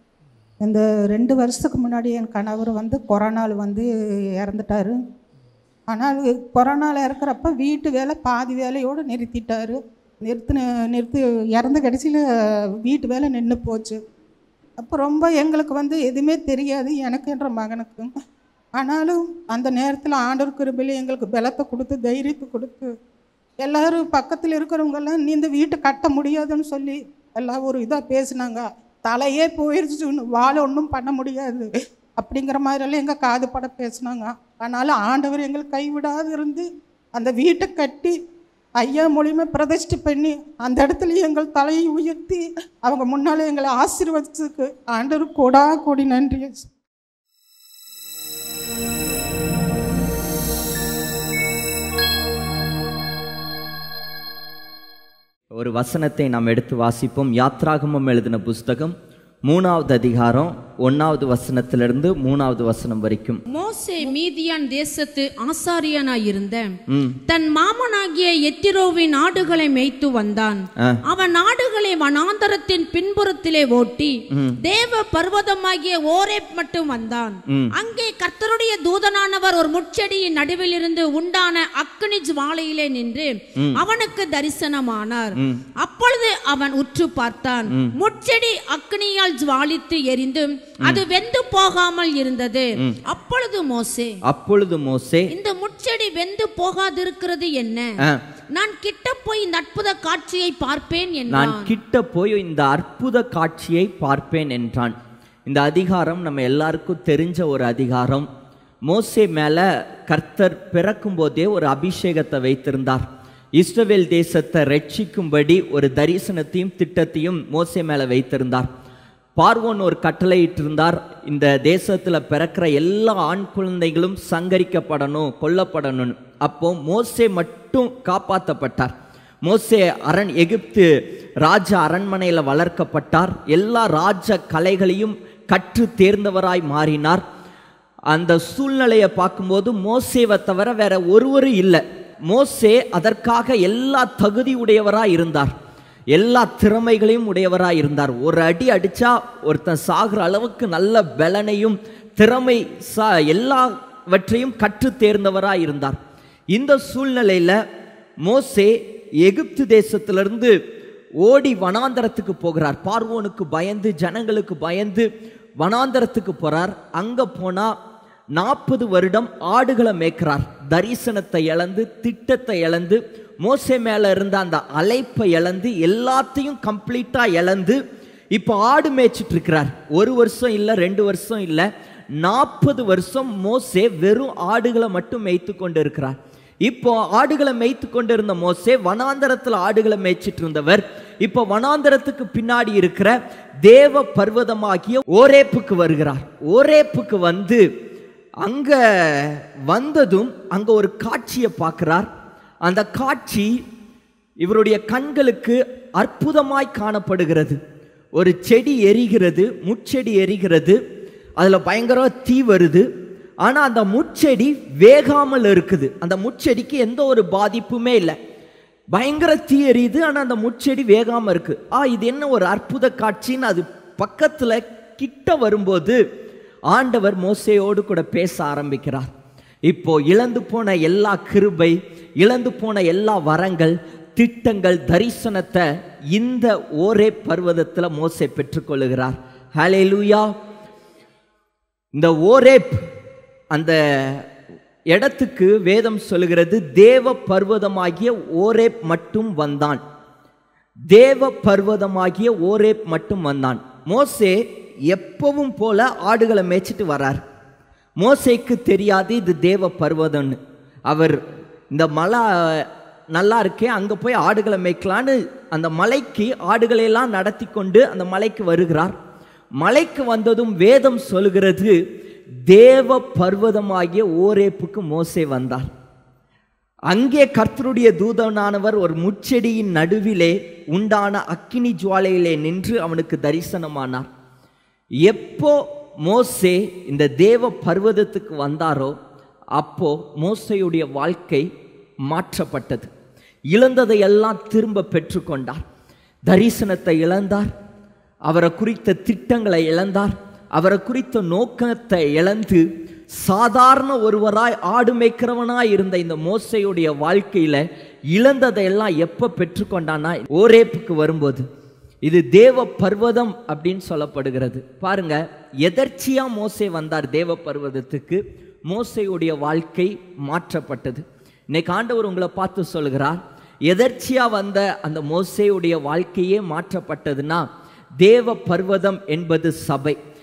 இந்த ரெண்டு வருஷத்துக்கு முன்னாடி என் கணவர் வந்து கொரோனாவில் வந்து இறந்துட்டார் ஆனால் கொரோனாவில் இருக்கிறப்ப வீட்டு வேலை பாதி வேலையோடு நிறுத்திட்டாரு நிறுத்தின நிறுத்தி இறந்த கடைசியில் வீட்டு வேலை நின்று போச்சு அப்போ ரொம்ப எங்களுக்கு வந்து எதுவுமே தெரியாது எனக்குன்ற மகனுக்கு ஆனாலும் அந்த நேரத்தில் ஆண்டவர் கிருபையில எங்களுக்கு பலத்தை கொடுத்து தைரியத்தை கொடுத்து எல்லாரும் பக்கத்தில் இருக்கிறவங்கெல்லாம் நீ இந்த வீட்டை கட்ட முடியாதுன்னு சொல்லி எல்லாம் ஒரு இதாக பேசுனாங்க தலையே போயிருச்சு வாழ ஒன்றும் பண்ண முடியாது அப்படிங்கிற மாதிரியெல்லாம் எங்கள் காது பட பேசுனாங்க ஆனாலும் ஆண்டவர் எங்களுக்கு கைவிடாது இருந்து அந்த வீட்டை கட்டி ஐயா மூலியமா பிரதிஷ்டை பண்ணி அந்த இடத்துல எங்கள் தலையை உயர்த்தி அவங்க முன்னாலே எங்களை ஆசீர்வதிச்சதுக்கு ஆண்டவர் கோடா கோடி நன்றி ஒரு வசனத்தை நாம் எடுத்து வாசிப்போம் யாத்ராகமம் எழுதின புஸ்தகம் மூணாவது அதிகாரம் ஒன்னாவது வசனத்திலிருந்து மூணாவது வசனம் வரைக்கும் மோசே மீதியான் தேசத்து ஆசாரியனாயிருந்த தன் மாமனாகிய எத்திரோவின் ஆடுகளை மேய்த்து வந்தான் அவன் ஆடுகளை வனாந்தரத்தின் பின்புறத்திலே ஓட்டி தேவ பர்வதமாகிய ஓரேப் மட்டும் வந்தான் அங்கே கர்த்தருடைய தூதனானவர் ஒரு முட்செடியின் நடுவில் இருந்து உண்டான அக்கினி ஜுவாலையிலே நின்று அவனுக்கு தரிசனமானார் அப்பொழுது அவன் உற்று பார்த்தான் முட்செடி அக்கினியால் ஜுவாலித்து எரிந்து அது வெந்து போகாமல் இருந்தது அப்பொழுது மோசே அப்பொழுது மோசே இந்த முட்செடி வெந்து போகாதிருக்கிறது என்ன ஆ, நான் கிட்ட போய் இந்த அற்புத காட்சியை பார்ப்பேன் நான் என்றான் கிட்ட போய் இந்த அற்புத காட்சியை பார்ப்பேன் என்றான் இந்த அதிகாரம் நம்ம எல்லாருக்கும் தெரிஞ்ச ஒரு அதிகாரம் மோசே மேல கர்த்தர் பிறக்கும் போதே ஒரு அபிஷேகத்தை வைத்திருந்தார் இஸ்ரவேல் தேசத்தை ரட்சிக்கும்படி ஒரு தரிசனத்தையும் திட்டத்தையும் மோசே மேல வைத்திருந்தார் பார்வோன் ஒரு கட்டளையிட்டிருந்தார் இந்த தேசத்துல பிறக்கிற எல்லா ஆண் குழந்தைகளும் சங்கரிக்கப்படணும் கொல்லப்படணும் அப்போ மோசே மட்டும் காப்பாற்றப்பட்டார் மோசே அரண் எகிப்து ராஜ அரண்மனையில் வளர்க்கப்பட்டார் எல்லா ராஜ கலைகளையும் கற்று தேர்ந்தவராய் மாறினார் அந்த சூழ்நிலையை பார்க்கும்போது மோசேவை தவிர வேற ஒருவரும் இல்லை மோசே அதற்காக எல்லா தகுதி உடையவராய் இருந்தார் எல்லா திறமைகளையும் உடையவராய் இருந்தார் ஒரு அடி அடிச்சா ஒருத்தன் சாகுற அளவுக்கு நல்ல பலனையும் திறமை சா எல்லாவற்றையும் கற்று தேர்ந்தவராய் இருந்தார் இந்த சூழ்நிலையில மோசே எகிப்து தேசத்திலிருந்து ஓடி வனாந்தரத்துக்கு போகிறார் பார்வோனுக்கு பயந்து ஜனங்களுக்கு பயந்து வனாந்தரத்துக்கு போறார் அங்க போனா நாற்பது வருடம் ஆடுகளை மேய்க்கிறார் தரிசனத்தை இழந்து திட்டத்தை இழந்து மோசே மேல இருந்த அந்த அழைப்பை இழந்து எல்லாத்தையும் கம்ப்ளீட்டா இழந்து இப்போ ஆடு மேய்ச்சிட்டு இருக்கிறார் ஒரு வருஷம் இல்லை ரெண்டு வருஷம் இல்லை நாற்பது வருஷம் மோசே வெறும் ஆடுகளை மட்டும் மேய்த்து கொண்டு இருக்கிறார் இப்போ ஆடுகளை மேய்த்து கொண்டிருந்த மோசே வனாந்தரத்தில் ஆடுகளை மேய்ச்சிட்டு இருந்தவர் இப்போ வனாந்தரத்துக்கு பின்னாடி இருக்கிற தேவ பர்வதமாகிய ஓரேப்புக்கு வருகிறார் ஓரேப்புக்கு வந்து அங்க வந்ததும் அங்க ஒரு காட்சியை பார்க்கிறார் அந்த காட்சி இவருடைய கண்களுக்கு அற்புதமாய் காணப்படுகிறது ஒரு செடி எரிகிறது முட்செடி எரிகிறது அதுல பயங்கர தீ வருது ஆனா அந்த முட்செடி வேகாமல் இருக்குது அந்த முட்செடிக்கு எந்த ஒரு பாதிப்புமே இல்லை பயங்கர தீ எரியுது ஆனா அந்த முட்செடி வேகாம இருக்கு ஆ இது என்ன ஒரு அற்புத காட்சின்னு அது பக்கத்துல கிட்ட வரும்போது ஆண்டவர் மோசையோடு கூட பேச ஆரம்பிக்கிறார் இப்போ இழந்து போன எல்லா கிருபை இழந்து போன எல்லா வரங்கள் திட்டங்கள் தரிசனத்தை இந்த ஓரே பர்வதத்துல மோசே பெற்றுக்கொள்ளுகிறார் ஹalleluya இந்த ஓரேப் அந்த இடத்துக்கு வேதம் சொல்லுகிறது தேவ பர்வதமாகிய ஓரேப் மட்டும் வந்தான் தேவ பர்வதமாகிய ஓரேப் மட்டும் வந்தான் மோசே எப்பவும் போல ஆடுகளை மேய்ச்சிட்டு வரார் மோசேக்கு தெரியாது இது தேவ பர்வதம்னு அவர் இந்த மலை நல்லா இருக்கே அங்கே போய் ஆடுகளை மேய்க்கலான்னு அந்த மலைக்கு ஆடுகளை எல்லாம் நடத்தி கொண்டு அந்த மலைக்கு வருகிறார் மலைக்கு வந்ததும் வேதம் சொல்கிறது தேவ பர்வதமாகிய ஓரேப்புக்கு மோசே வந்தார் அங்கே கர்த்தருடைய தூதனானவர் ஒரு முச்செடியின் நடுவிலே உண்டான அக்கினி ஜுவாலையிலே நின்று அவனுக்கு தரிசனமானார் எப்போ மோசே இந்த தேவ பர்வதத்துக்கு வந்தாரோ அப்போ மோசையுடைய வாழ்க்கை மாற்றப்பட்டது இழந்ததை எல்லாம் திரும்ப பெற்றுக்கொண்டார் தரிசனத்தை இழந்தார் அவரை குறித்த திட்டங்களை இழந்தார் அவரை குறித்த நோக்கத்தை இழந்து சாதாரண ஒருவராய் ஆடு மேய்க்கிறவனாய் இருந்த இந்த மோசையுடைய வாழ்க்கையில இழந்ததையெல்லாம் எப்ப பெற்றுக்கொண்டானா ஓரேப்புக்கு வரும்போது இது தேவ பர்வதம் அப்படின்னு சொல்லப்படுகிறது பாருங்க எதர்ச்சியா மோசே வந்தார் தேவ பர்வதத்துக்கு மோசையுடைய வாழ்க்கை மாற்றப்பட்டது இன்னைக்கு ஆண்டவர் உங்களை பார்த்து சொல்கிறார் எதர்ச்சியா வந்த அந்த மோசையுடைய வாழ்க்கையே மாற்றப்பட்டதுன்னா தேவ பர்வதம் என்பது சபை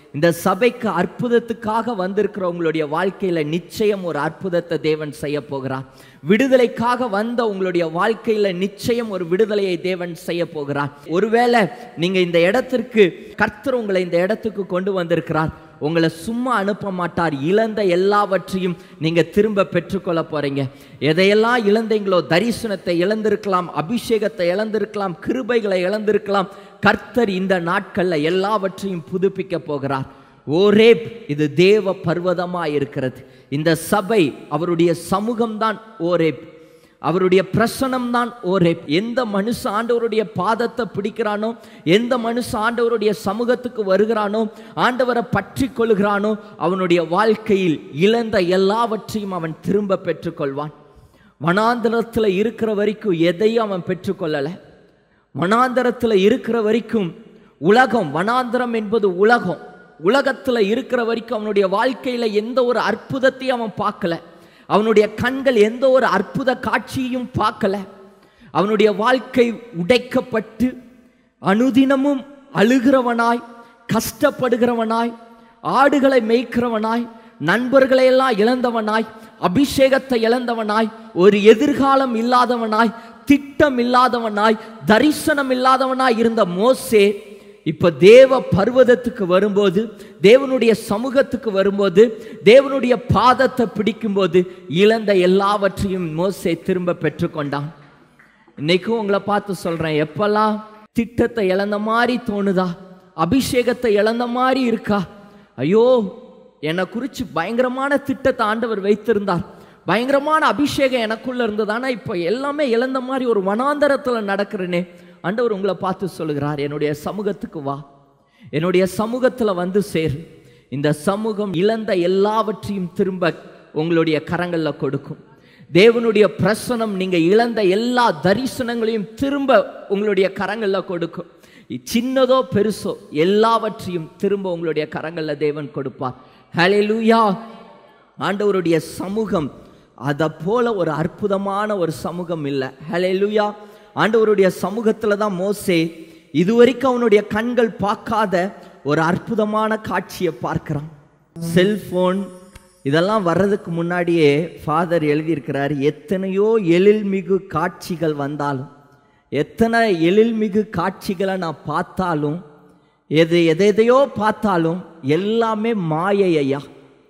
இந்த சபைக்கு அற்புதத்துக்காக வந்திருக்கிற உங்களுடைய வாழ்க்கையில நிச்சயம் ஒரு அற்புதத்தை தேவன் செய்ய போகிறார் விடுதலைக்காக வந்த உங்களுடைய வாழ்க்கையில நிச்சயம் ஒரு விடுதலையை தேவன் செய்ய போகிறார் ஒருவேளை நீங்க இந்த இடத்திற்கு கர்த்தர் உங்களை இந்த இடத்துக்கு கொண்டு வந்திருக்கிறார் உங்களை சும்மா அனுப்ப மாட்டார் இழந்த எல்லாவற்றையும் நீங்க திரும்ப பெற்றுக்கொள்ள போறீங்க எதையெல்லாம் இழந்தீங்களோ தரிசனத்தை இழந்திருக்கலாம் அபிஷேகத்தை இழந்திருக்கலாம் கிருபைகளை இழந்திருக்கலாம் கர்த்தர் இந்த நாட்கள்ல எல்லாவற்றையும் புதுப்பிக்க போகிறார் ஓரேப் இது தேவ பர்வதமா இருக்கிறது இந்த சபை அவருடைய சமூகம்தான் ஓரேப் அவருடைய பிரசனம் தான் ஒரே எந்த மனுஷ ஆண்டவருடைய பாதத்தை பிடிக்கிறானோ எந்த மனுஷ ஆண்டவருடைய சமூகத்துக்கு வருகிறானோ ஆண்டவரை பற்றி கொள்கிறானோ அவனுடைய வாழ்க்கையில் இழந்த எல்லாவற்றையும் அவன் திரும்ப பெற்றுக்கொள்வான் வனாந்தரத்தில் இருக்கிற வரைக்கும் எதையும் அவன் பெற்றுக்கொள்ளலை வனாந்தரத்தில் இருக்கிற வரைக்கும் உலகம் வனாந்தரம் என்பது உலகம் உலகத்தில் இருக்கிற வரைக்கும் அவனுடைய வாழ்க்கையில் எந்த ஒரு அற்புதத்தையும் அவன் பார்க்கல அவனுடைய கண்கள் எந்த ஒரு அற்புத காட்சியையும் பார்க்கல அவனுடைய வாழ்க்கை உடைக்கப்பட்டு அனுதினமும் அழுகிறவனாய் கஷ்டப்படுகிறவனாய் ஆடுகளை மேய்க்கிறவனாய் நண்பர்களை எல்லாம் இழந்தவனாய் அபிஷேகத்தை இழந்தவனாய் ஒரு எதிர்காலம் இல்லாதவனாய் திட்டம் இல்லாதவனாய் தரிசனம் இல்லாதவனாய் இருந்த மோசே இப்ப தேவ பர்வதத்துக்கு வரும்போது தேவனுடைய சமூகத்துக்கு வரும்போது தேவனுடைய பாதத்தை பிடிக்கும்போது இழந்த எல்லாவற்றையும் மோசே திரும்ப பெற்றுக்கொண்டான் இன்னைக்கும் உங்களை பார்த்து சொல்றேன் எப்பெல்லாம் திட்டத்தை இழந்த மாதிரி தோணுதா அபிஷேகத்தை இழந்த மாதிரி இருக்கா ஐயோ என்னை குறித்து பயங்கரமான திட்டத்தை ஆண்டவர் வைத்திருந்தார் பயங்கரமான அபிஷேகம் எனக்குள்ள இருந்தது ஆனால் இப்போ எல்லாமே இழந்த மாதிரி ஒரு வனாந்தரத்தில் நடக்கிறேனே ஆண்டவர் உங்களை பார்த்து சொல்லுகிறார் என்னுடைய சமூகத்துக்கு வா என்னுடைய சமூகத்தில் வந்து சேரு இந்த சமூகம் இழந்த எல்லாவற்றையும் திரும்ப உங்களுடைய கரங்களில் கொடுக்கும் தேவனுடைய பிரசனம் நீங்க இழந்த எல்லா தரிசனங்களையும் திரும்ப உங்களுடைய கரங்களில் கொடுக்கும் சின்னதோ பெருசோ எல்லாவற்றையும் திரும்ப உங்களுடைய கரங்களில் தேவன் கொடுப்பார் ஹalleluya ஆண்டவருடைய சமூகம் அதை போல ஒரு அற்புதமான ஒரு சமூகம் இல்லை ஹalleluya ஆண்டவருடைய சமூகத்தில் தான் மோசே இதுவரைக்கும் அவனுடைய கண்கள் பார்க்காத ஒரு அற்புதமான காட்சியை பார்க்கிறான் செல்போன் இதெல்லாம் வர்றதுக்கு முன்னாடியே ஃபாதர் எழுதியிருக்கிறார் எத்தனையோ எழில்மிகு காட்சிகள் வந்தாலும் எத்தனை எழில்மிகு காட்சிகளை நான் பார்த்தாலும் எது எதையோ பார்த்தாலும் எல்லாமே மாயை ஐயா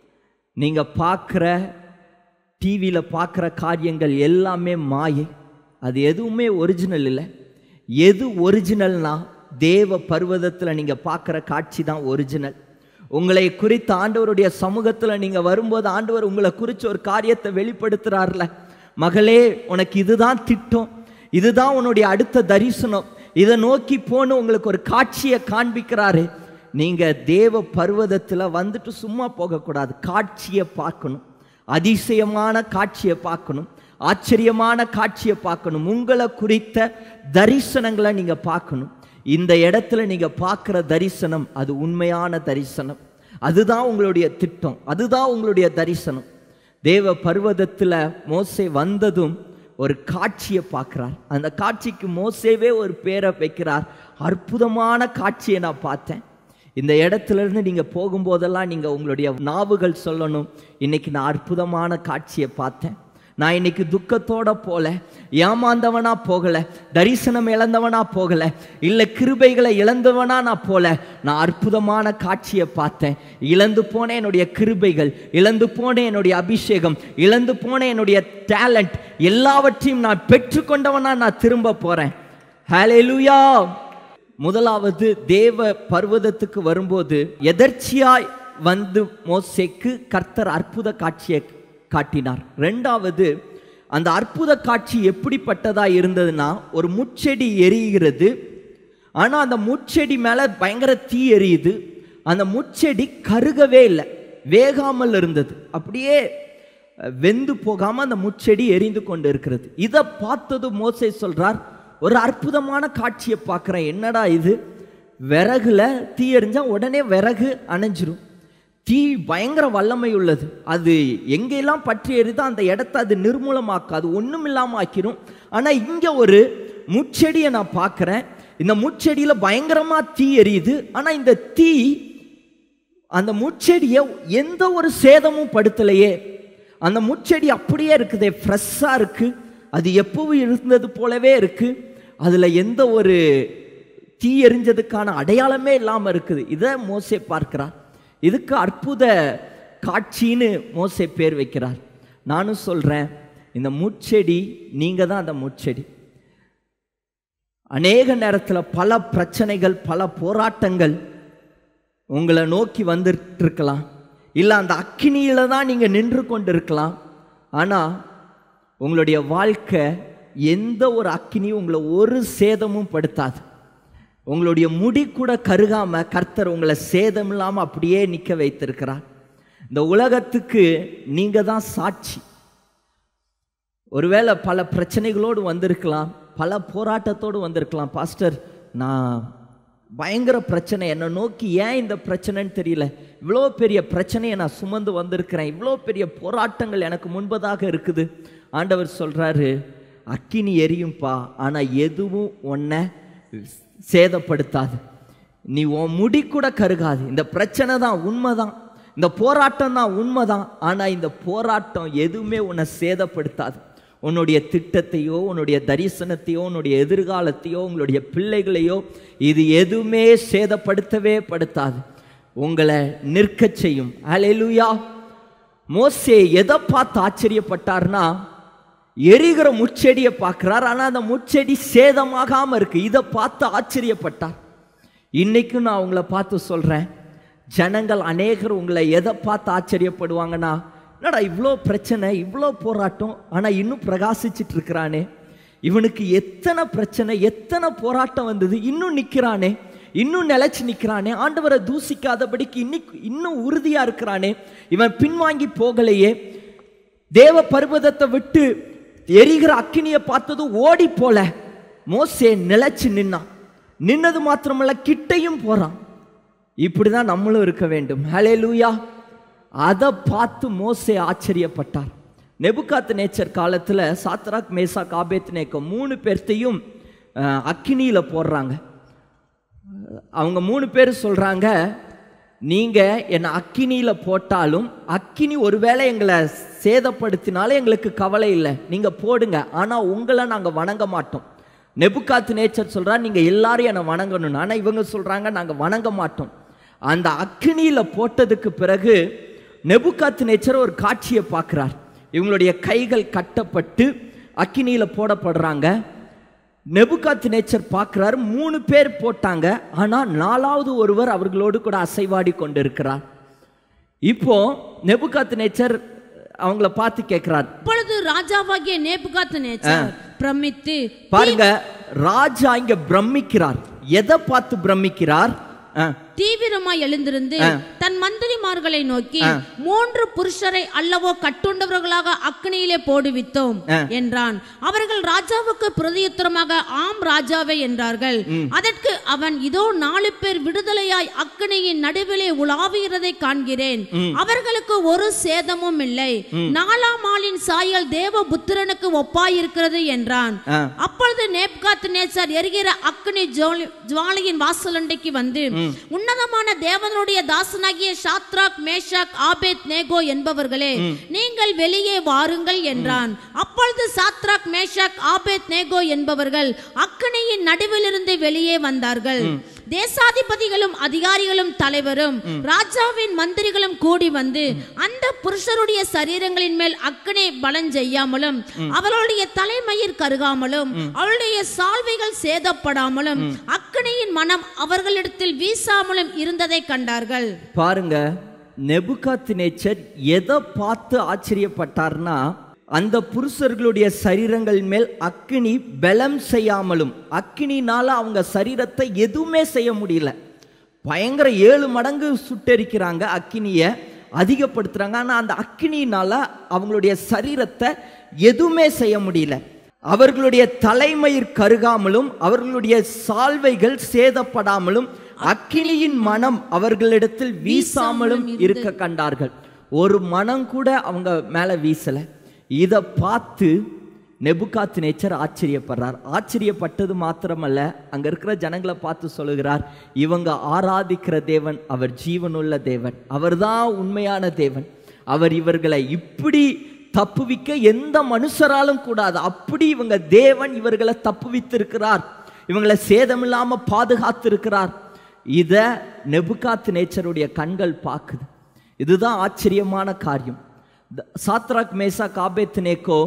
நீங்கள் பார்க்குற டிவியில் பார்க்குற காரியங்கள் எல்லாமே மாயை அது எதுவுமே ஒரிஜினல் இல்லை எது ஒரிஜினல்னா தேவ பர்வதத்தில் நீங்கள் பார்க்குற காட்சி தான் ஒரிஜினல் உங்களை குறித்து ஆண்டவருடைய சமூகத்தில் நீங்கள் வரும்போது ஆண்டவர் உங்களை குறித்து ஒரு காரியத்தை வெளிப்படுத்துகிறார்ல மகளே உனக்கு இதுதான் திட்டம் இதுதான் உன்னுடைய அடுத்த தரிசனம் இதை நோக்கி போன்னு உங்களுக்கு ஒரு காட்சியை காண்பிக்கிறாரு நீங்க தேவ பர்வதத்தில் வந்துட்டு சும்மா போகக்கூடாது காட்சியை பார்க்கணும் அதிசயமான காட்சியை பார்க்கணும் ஆச்சரியமான காட்சியை பார்க்கணும் உங்களை குறித்த தரிசனங்களை நீங்க பார்க்கணும் இந்த இடத்துல நீங்க பார்க்குற தரிசனம் அது உண்மையான தரிசனம் அதுதான் உங்களுடைய திட்டம் அதுதான் உங்களுடைய தரிசனம் தேவ பர்வதத்தில் மோசே வந்ததும் ஒரு காட்சியை பார்க்குறார் அந்த காட்சிக்கு மோசேவே ஒரு பேரை வைக்கிறார் அற்புதமான காட்சியை நான் பார்த்தேன் இந்த இடத்துல இருந்து நீங்க போகும்போதெல்லாம் நீங்க உங்களுடைய நாவுகள் சொல்லணும் இன்னைக்கு நான் அற்புதமான காட்சியை பார்த்தேன் நான் இன்னைக்கு துக்கத்தோட போல ஏமாந்தவனா போகல தரிசனம் இழந்தவனா போகல இல்ல கிருபைகளை இழந்தவனா நான் போல நான் அற்புதமான காட்சியை பார்த்தேன் இழந்து போன என்னுடைய கிருபைகள் இழந்து போன என்னுடைய அபிஷேகம் இழந்து போன என்னுடைய டேலண்ட் எல்லாவற்றையும் நான் பெற்றுக்கொண்டவனா நான் திரும்ப போறேன் ஹalleluya முதலாவது தேவ பர்வதத்துக்கு வரும்போது எதர்ச்சியாய் வந்து மோசேக்கு கர்த்தர் அற்புத காட்சியை காட்டினார் ரெண்டாவது அந்த அற்புத காட்சி எப்படிப்பட்டதா இருந்ததுன்னா ஒரு முச்செடி எரிகிறது ஆனால் அந்த முச்செடி மேலே பயங்கர தீ எரியுது அந்த முச்செடி கருகவே இல்லை வேகாமல் இருந்தது அப்படியே அஹ், வெந்து போகாம அந்த முச்செடி எரிந்து கொண்டு இருக்கிறது இதை பார்த்தது மோசே சொல்றார் ஒரு அற்புதமான காட்சியை பார்க்குறேன் என்னடா இது விறகுல தீ எரிஞ்சா உடனே விறகு அணைஞ்சிரும் தீ பயங்கர வல்லமை உள்ளது அது எங்கெல்லாம் பற்றி எரிதோ அந்த இடத்த அது நிர்மூலமாக்காது ஒன்றும் இல்லாமல் ஆக்கிரும் ஆனால் இங்கே ஒரு முச்செடியை நான் பார்க்குறேன் இந்த முச்செடியில் பயங்கரமாக தீ எரியுது ஆனால் இந்த தீ அந்த முச்செடியை எந்த ஒரு சேதமும் படுத்தலையே அந்த முச்செடி அப்படியே இருக்குதே ஃப்ரெஷ்ஷாக இருக்கு அது எப்பவும் இருந்தது போலவே இருக்கு அதில் எந்த ஒரு தீ எரிஞ்சதுக்கான அடையாளமே இல்லாமல் இருக்குது இதை மோசே பார்க்கிறார் இதுக்கு அற்புத காட்சின்னு மோசே பேர் வைக்கிறார் நானும் சொல்கிறேன் இந்த முச்செடி நீங்கள் தான் அந்த முச்செடி அநேக நேரத்தில் பல பிரச்சனைகள் பல போராட்டங்கள் உங்களை நோக்கி வந்துட்டு இருக்கலாம் இல்லை அந்த அக்கினியில தான் நீங்கள் நின்று கொண்டு இருக்கலாம் ஆனால் உங்களுடைய வாழ்க்கை எந்த ஒரு அக்கினியும் உங்களை ஒரு சேதமும் படுத்தாது உங்களுடைய முடி கூட கருகாம கர்த்தர் உங்களை சேதம் இல்லாமல் அப்படியே நிற்க வைத்திருக்கிறார் இந்த உலகத்துக்கு நீங்கள் தான் சாட்சி ஒருவேளை பல பிரச்சனைகளோடு வந்திருக்கலாம் பல போராட்டத்தோடு வந்திருக்கலாம் பாஸ்டர் நான் பயங்கர பிரச்சனை என்னை நோக்கி ஏன் இந்த பிரச்சனைன்னு தெரியல இவ்வளோ பெரிய பிரச்சனையை நான் சுமந்து வந்திருக்கிறேன் இவ்வளோ பெரிய போராட்டங்கள் எனக்கு முன்பதாக இருக்குது ஆண்டவர் சொல்கிறாரு அக்கினி எரியும்பா ஆனால் எதுவும் உன்னை சேதப்படுத்தாது நீ உன் முடி கூட கருகாது இந்த பிரச்சனை தான் உண்மைதான் இந்த போராட்டம் தான் உண்மைதான் ஆனால் இந்த போராட்டம் எதுவுமே உன்னை சேதப்படுத்தாது உன்னுடைய திட்டத்தையோ உன்னுடைய தரிசனத்தையோ உன்னுடைய எதிர்காலத்தையோ உங்களுடைய பிள்ளைகளையோ இது எதுவுமே சேதப்படுத்தவே படுத்தாது உங்களை நிற்கச் செய்யும் அலையலுயா மோசே எதை பார்த்து ஆச்சரியப்பட்டார்னா எரிகிற முச்செடியை பார்க்கிறார் ஆனால் அந்த முச்செடி சேதமாகாம இருக்கு இதை பார்த்து ஆச்சரியப்பட்டார் இன்னைக்கும் நான் உங்களை பார்த்து சொல்றேன் ஜனங்கள் அநேகர் உங்களை எதை பார்த்து ஆச்சரியப்படுவாங்கன்னா என்னடா இவ்வளோ பிரச்சனை இவ்வளோ போராட்டம் ஆனால் இன்னும் பிரகாசிச்சிட்டு இருக்கிறானே இவனுக்கு எத்தனை பிரச்சனை எத்தனை போராட்டம் வந்தது இன்னும் நிற்கிறானே இன்னும் நிலைச்சு நிற்கிறானே ஆண்டவரை தூசிக்காதபடிக்கு இன்னைக்கு இன்னும் உறுதியா இருக்கிறானே இவன் பின்வாங்கி போகலையே தேவ பர்வதத்தை விட்டு எரிகிற அக்கினியை பார்த்தது ஓடி போல மோசே நிலைச்சு நின்னான் நின்னது மாத்திரமல்ல கிட்டையும் போறான் இப்படிதான் நம்மளும் இருக்க வேண்டும் ஹலே லூயா அதை பார்த்து மோசே ஆச்சரியப்பட்டார் நெபுகாத் நேச்சர் காலத்தில் சாத்ராக் மேசா காபேத் நேக்கம் மூணு பேர்த்தையும் அஹ், அக்கினியில போடுறாங்க அவங்க மூணு பேர் சொல்றாங்க நீங்க என்னை அக்கினியில போட்டாலும் அக்கினி ஒருவேளை எங்களை சேதப்படுத்தினாலும் எங்களுக்கு கவலை இல்லை நீங்க போடுங்க ஆனா உங்களை நாங்க வணங்க மாட்டோம் நெபுகாத்து நேச்சர் சொல்றா நீங்க எல்லாரும் என்னை வணங்கணும் ஆனா இவங்க சொல்றாங்க நாங்க வணங்க மாட்டோம் அந்த அக்கினியில போட்டதுக்கு பிறகு நெபுகாத்து நேச்சர் ஒரு காட்சியை பார்க்கிறார் இவங்களுடைய கைகள் கட்டப்பட்டு அக்கினியில போடப்படுறாங்க நெபுகாத் நேச்சர் பார்க்கிறார் மூணு பேர் போட்டாங்க ஆனா நாலாவது ஒருவர் அவர்களோடு கூட அசைவாடி கொண்டிருக்கிறார் இப்போ நெபுகாத் நேச்சர் அவங்கள பார்த்து கேட்கிறார் அப்பொழுது ராஜாவாகிய நேபுகாத்து நேச்சர் பிரமித்து பாருங்க ராஜா இங்க பிரமிக்கிறார் எதை பார்த்து பிரமிக்கிறார் ஆ, தீவிரமாய் எழுந்திருந்து தன் மந்திரிமார்களை நோக்கி மூன்று புருஷரை அல்லவோ கட்டுண்டவர்களாக அக்னியிலே போடுவித்தோம் என்றான் அவர்கள் ராஜாவுக்கு பிரதியுத்தரமாக ஆம் ராஜாவே என்றார்கள் அதற்கு அவன் இதோ நாலு பேர் விடுதலையாய் அக்னியின் நடுவிலே உலாவுகிறதை காண்கிறேன் அவர்களுக்கு ஒரு சேதமும் இல்லை நாலாம் ஆளின் சாயல் தேவ புத்திரனுக்கு ஒப்பாயிருக்கிறது என்றான் அப்பொழுது நேப்காத் நேச்சர் எரிகிற அக்னி ஜோலி- ஜுவாலையின் வாசலண்டைக்கு வந்து உன்னதமான தேவனுடைய தாசனாகிய ஷாத்ராக் மேஷாக் ஆபேத் நேகோ என்பவர்களே நீங்கள் வெளியே வாருங்கள் என்றான் அப்பொழுது சாத்ராக் மேஷாக் ஆபேத் நேகோ என்பவர்கள் அக்னியின் நடுவிலிருந்து வெளியே வந்தார்கள் தேசாதிபதிகளும் அதிகாரிகளும் தலைவரும் ராஜாவின் மந்திரிகளும் கூடி வந்து அந்த புருஷருடைய சரீரங்களின் மேல் அக்னி பலன் செய்யாமலும் அவர்களுடைய தலைமயிர் கருகாமலும் அவளுடைய சால்வைகள் சேதப்படாமலும் அக்னியின் மனம் அவர்களிடத்தில் வீசாமலும் இருந்ததை கண்டார்கள் பாருங்க நெபுகாத் நேச்சர் எதை பார்த்து ஆச்சரியப்பட்டார்னா அந்த புருஷர்களுடைய சரீரங்கள் மேல் அக்கினி பலம் செய்யாமலும் அக்கினினால அவங்க சரீரத்தை எதுவுமே செய்ய முடியல பயங்கர ஏழு மடங்கு சுட்டெரிக்கிறாங்க அக்கினியை அதிகப்படுத்துறாங்க ஆனா அந்த அக்கினினால அவங்களுடைய சரீரத்தை எதுவுமே செய்ய முடியல அவர்களுடைய தலைமயிர் கருகாமலும் அவர்களுடைய சால்வைகள் சேதப்படாமலும் அக்கினியின் மனம் அவர்களிடத்தில் வீசாமலும் இருக்க கண்டார்கள் ஒரு மனம் கூட அவங்க மேல வீசல இதை பார்த்து நெபுகாத் நேச்சர் ஆச்சரியப்படுறார் ஆச்சரியப்பட்டது மாத்திரமல்ல அங்க இருக்கிற ஜனங்களை பார்த்து சொல்லுகிறார் இவங்க ஆராதிக்கிற தேவன் அவர் ஜீவனுள்ள தேவன் அவர்தான் உண்மையான தேவன் அவர் இவர்களை இப்படி தப்புவிக்க எந்த மனுஷராலும் கூடாது அப்படி இவங்க தேவன் இவர்களை தப்புவித்திருக்கிறார் இவங்களை சேதமில்லாம பாதுகாத்திருக்கிறார் இத நெபுகாத் நேச்சருடைய கண்கள் பார்க்குது இதுதான் ஆச்சரியமான காரியம் த- சாத்ராக் மேசா காபேத்னேக்கோ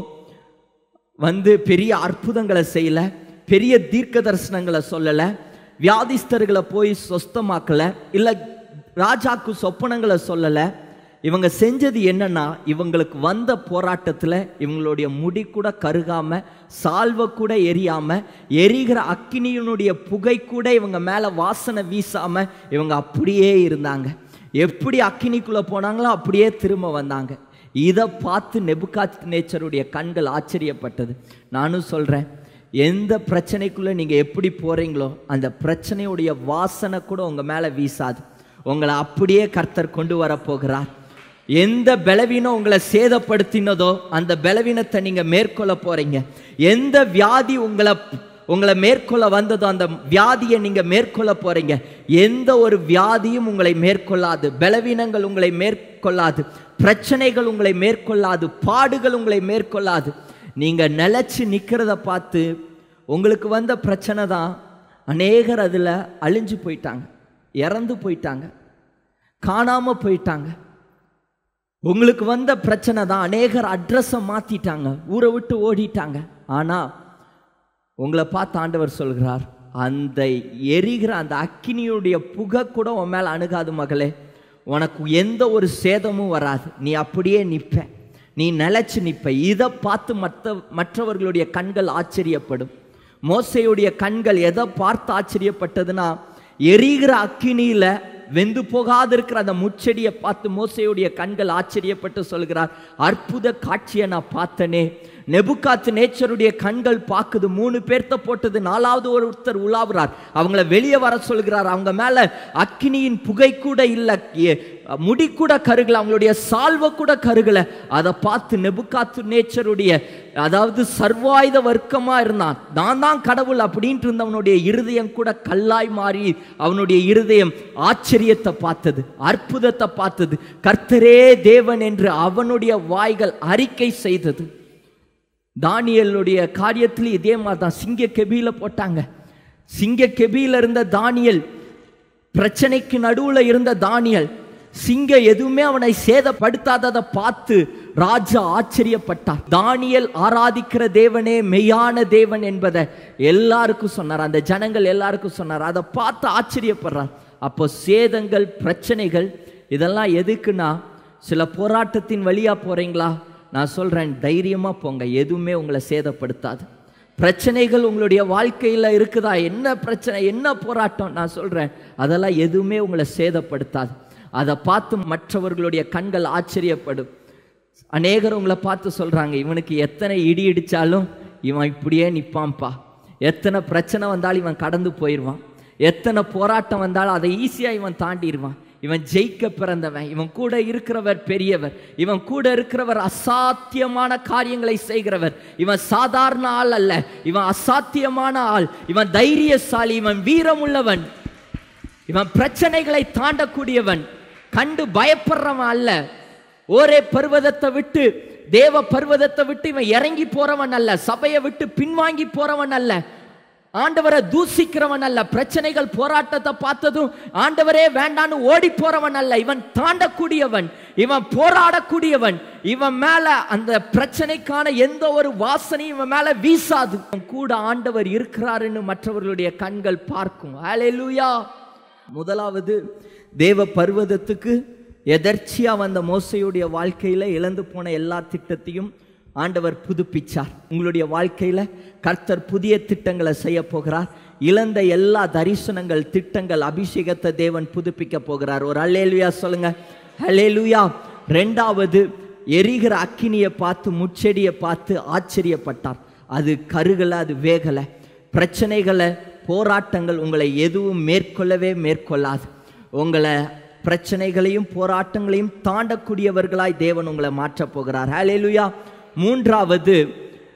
வந்து பெரிய அற்புதங்களை செய்யல பெரிய தீர்க்க தரிசனங்களை சொல்லல வியாதிஸ்தர்களை போய் சொஸ்தமாக்கல இல்ல ராஜாக்கு சொப்பனங்களை சொல்லல இவங்க செஞ்சது என்னன்னா இவங்களுக்கு வந்த போராட்டத்துல இவங்களுடைய முடி கூட கருகாம சால்வை கூட எரியாம எரிகிற அக்கினியினுடைய புகை கூட இவங்க மேல வாசனை வீசாம இவங்க அப்படியே இருந்தாங்க எப்படி அக்கினிக்குள்ள போனாங்களோ அப்படியே திரும்ப வந்தாங்க இதை பார்த்து நெபுகாத் நேச்சருடைய கண்கள் ஆச்சரியப்பட்டது நானும் சொல்றேன் எந்த பிரச்சனைக்குள்ள நீங்க எப்படி போறீங்களோ அந்த பிரச்சனையுடைய வாசனை கூட உங்க மேல வீசாது உங்களை அப்படியே கர்த்தர் கொண்டு வர போகிறார் எந்த பலவீனம் உங்களை சேதப்படுத்தினதோ அந்த பலவீனத்தை நீங்க மேற்கொள்ள போறீங்க எந்த வியாதி உங்களை உங்களை மேற்கொள்ள வந்ததோ அந்த வியாதியை நீங்க மேற்கொள்ள போறீங்க எந்த ஒரு வியாதியும் உங்களை மேற்கொள்ளாது பலவீனங்கள் உங்களை மேற்கொள்ளாது பிரச்சனைகள் உங்களை மேற்கொள்ளாது பாடுகள் உங்களை மேற்கொள்ளாது நீங்க நிலைச்சு நிக்கிறத பார்த்து உங்களுக்கு வந்த பிரச்சனை தான் அநேகர் அதுல அழிஞ்சு போயிட்டாங்க இறந்து போயிட்டாங்க காணாம போயிட்டாங்க உங்களுக்கு வந்த பிரச்சனை தான் அநேகர் அட்ரஸை மாத்திட்டாங்க ஊரை விட்டு ஓடிட்டாங்க ஆனா உங்களை பார்த்து ஆண்டவர் சொல்கிறார் அந்த எரிகிற அந்த அக்கினியுடைய புகை கூட உன் மேல அணுகாது மகளே உனக்கு எந்த ஒரு சேதமும் வராது நீ அப்படியே நிப்ப நீ நிலைச்சு நிப்ப இதை பார்த்து மற்ற மற்றவர்களுடைய கண்கள் ஆச்சரியப்படும் மோசையுடைய கண்கள் எதை பார்த்து ஆச்சரியப்பட்டதுன்னா எரிகிற அக்கினியில வெந்து போகாதிருக்கிற அந்த முச்செடியை பார்த்து மோசையுடைய கண்கள் ஆச்சரியப்பட்டு சொல்கிறார் அற்புத காட்சியை நான் பார்த்தனே நெபுகாத்து நேச்சருடைய கண்கள் பார்க்குது மூணு பேர்த்த போட்டது நாலாவது ஒருத்தர் உலாவுறார் அவங்கள வெளியே வர சொல்கிறார் அவங்க மேல அக்கினியின் புகை கூட இல்லை எ- முடி கூட கருகல அவங்களுடைய சால்வை கூட கருகல அதை பார்த்து நெபுகாத்து நேச்சருடைய அதாவது சர்வாயுத வர்க்கமா இருந்தான் நான் தான் கடவுள் அப்படின்ட்டு இருந்தவனுடைய இருதயம் கூட கல்லாய் மாறி அவனுடைய இருதயம் ஆச்சரியத்தை பார்த்தது அற்புதத்தை பார்த்தது கர்த்தரே தேவன் என்று அவனுடைய வாய்கள் அறிக்கை செய்தது தானியலுடைய காரியத்தில் இதே மாதிரி தான் சிங்க கெபியில போட்டாங்க சிங்க கெபியில இருந்த தானியல் பிரச்சனைக்கு நடுவுல இருந்த தானியல் சிங்க எதுவுமே அவனை சேதப்படுத்தாததை பார்த்து ராஜா ஆச்சரியப்பட்டார் தானியல் ஆராதிக்கிற தேவனே மெய்யான தேவன் என்பதை எல்லாருக்கும் சொன்னார் அந்த ஜனங்கள் எல்லாருக்கும் சொன்னார் அதை பார்த்து ஆச்சரியப்படுறார் அப்போ சேதங்கள் பிரச்சனைகள் இதெல்லாம் எதுக்குன்னா சில போராட்டத்தின் வழியா போறீங்களா நான் சொல்றேன் தைரியமா போங்க எதுவுமே உங்களை சேதப்படுத்தாது பிரச்சனைகள் உங்களுடைய வாழ்க்கையில இருக்குதா என்ன பிரச்சனை என்ன போராட்டம் நான் சொல்றேன் அதெல்லாம் எதுவுமே உங்களை சேதப்படுத்தாது அதை பார்த்து மற்றவர்களுடைய கண்கள் ஆச்சரியப்படும் அநேகர் உங்களை பார்த்து சொல்றாங்க இவனுக்கு எத்தனை இடி இடிச்சாலும் இவன் இப்படியே நிப்பான்பா எத்தனை பிரச்சனை வந்தாலும் இவன் கடந்து போயிடுவான் எத்தனை போராட்டம் வந்தாலும் அதை ஈஸியா இவன் தாண்டிடுவான் இவன் ஜெயிக்க பிறந்தவன் இவன் கூட இருக்கிறவர் பெரியவர் இவன் கூட இருக்கிறவர் அசாத்தியமான காரியங்களை செய்கிறவர் இவன் சாதாரண ஆள் அல்ல இவன் அசாத்தியமான ஆள் இவன் தைரியசாலி இவன் வீரமுள்ளவன் இவன் பிரச்சனைகளை தாண்டக்கூடியவன் கண்டு பயப்படுறவன் அல்ல ஒரே பர்வதத்தை விட்டு தேவ பர்வதத்தை விட்டு இவன் இறங்கி போறவன் அல்ல சபையை விட்டு பின்வாங்கி போறவன் அல்ல ஆண்டவரை தூசிக்கிறவன் அல்ல பிரச்சனைகள் போராட்டத்தை பார்த்ததும் ஆண்டவரே வேண்டான்னு ஓடி போறவன் அல்ல இவன் தாண்டக்கூடியவன் இவன் போராடக்கூடியவன் இவன் மேல அந்த பிரச்சனைக்கான எந்த ஒரு வாசனையும் இவன் மேல வீசாது இவன் கூட ஆண்டவர் இருக்கிறாருன்னு மற்றவர்களுடைய கண்கள் பார்க்கும் ஹalleluya முதலாவது தேவ பர்வதத்துக்கு எதர்ச்சியா வந்த மோசையுடைய வாழ்க்கையில இழந்து போன எல்லா திட்டத்தையும் ஆண்டவர் புதுப்பிச்சார் உங்களுடைய வாழ்க்கையில கர்த்தர் புதிய திட்டங்களை செய்ய போகிறார் இழந்த எல்லா தரிசனங்கள் திட்டங்கள் அபிஷேகத்தை தேவன் புதுப்பிக்க போகிறார் ஒரு அல்லேலுயா சொல்லுங்க அல்லேலுயா ரெண்டாவது எரிகிற அக்கினியை பார்த்து முச்செடியை பார்த்து ஆச்சரியப்பட்டார் அது கருகலை அது வேகலை பிரச்சனைகளை போராட்டங்கள் உங்களை எதுவும் மேற்கொள்ளவே மேற்கொள்ளாது உங்களை பிரச்சனைகளையும் போராட்டங்களையும் தாண்டக்கூடியவர்களாய் தேவன் உங்களை மாற்றப் போகிறார் ஹalleluya மூன்றாவது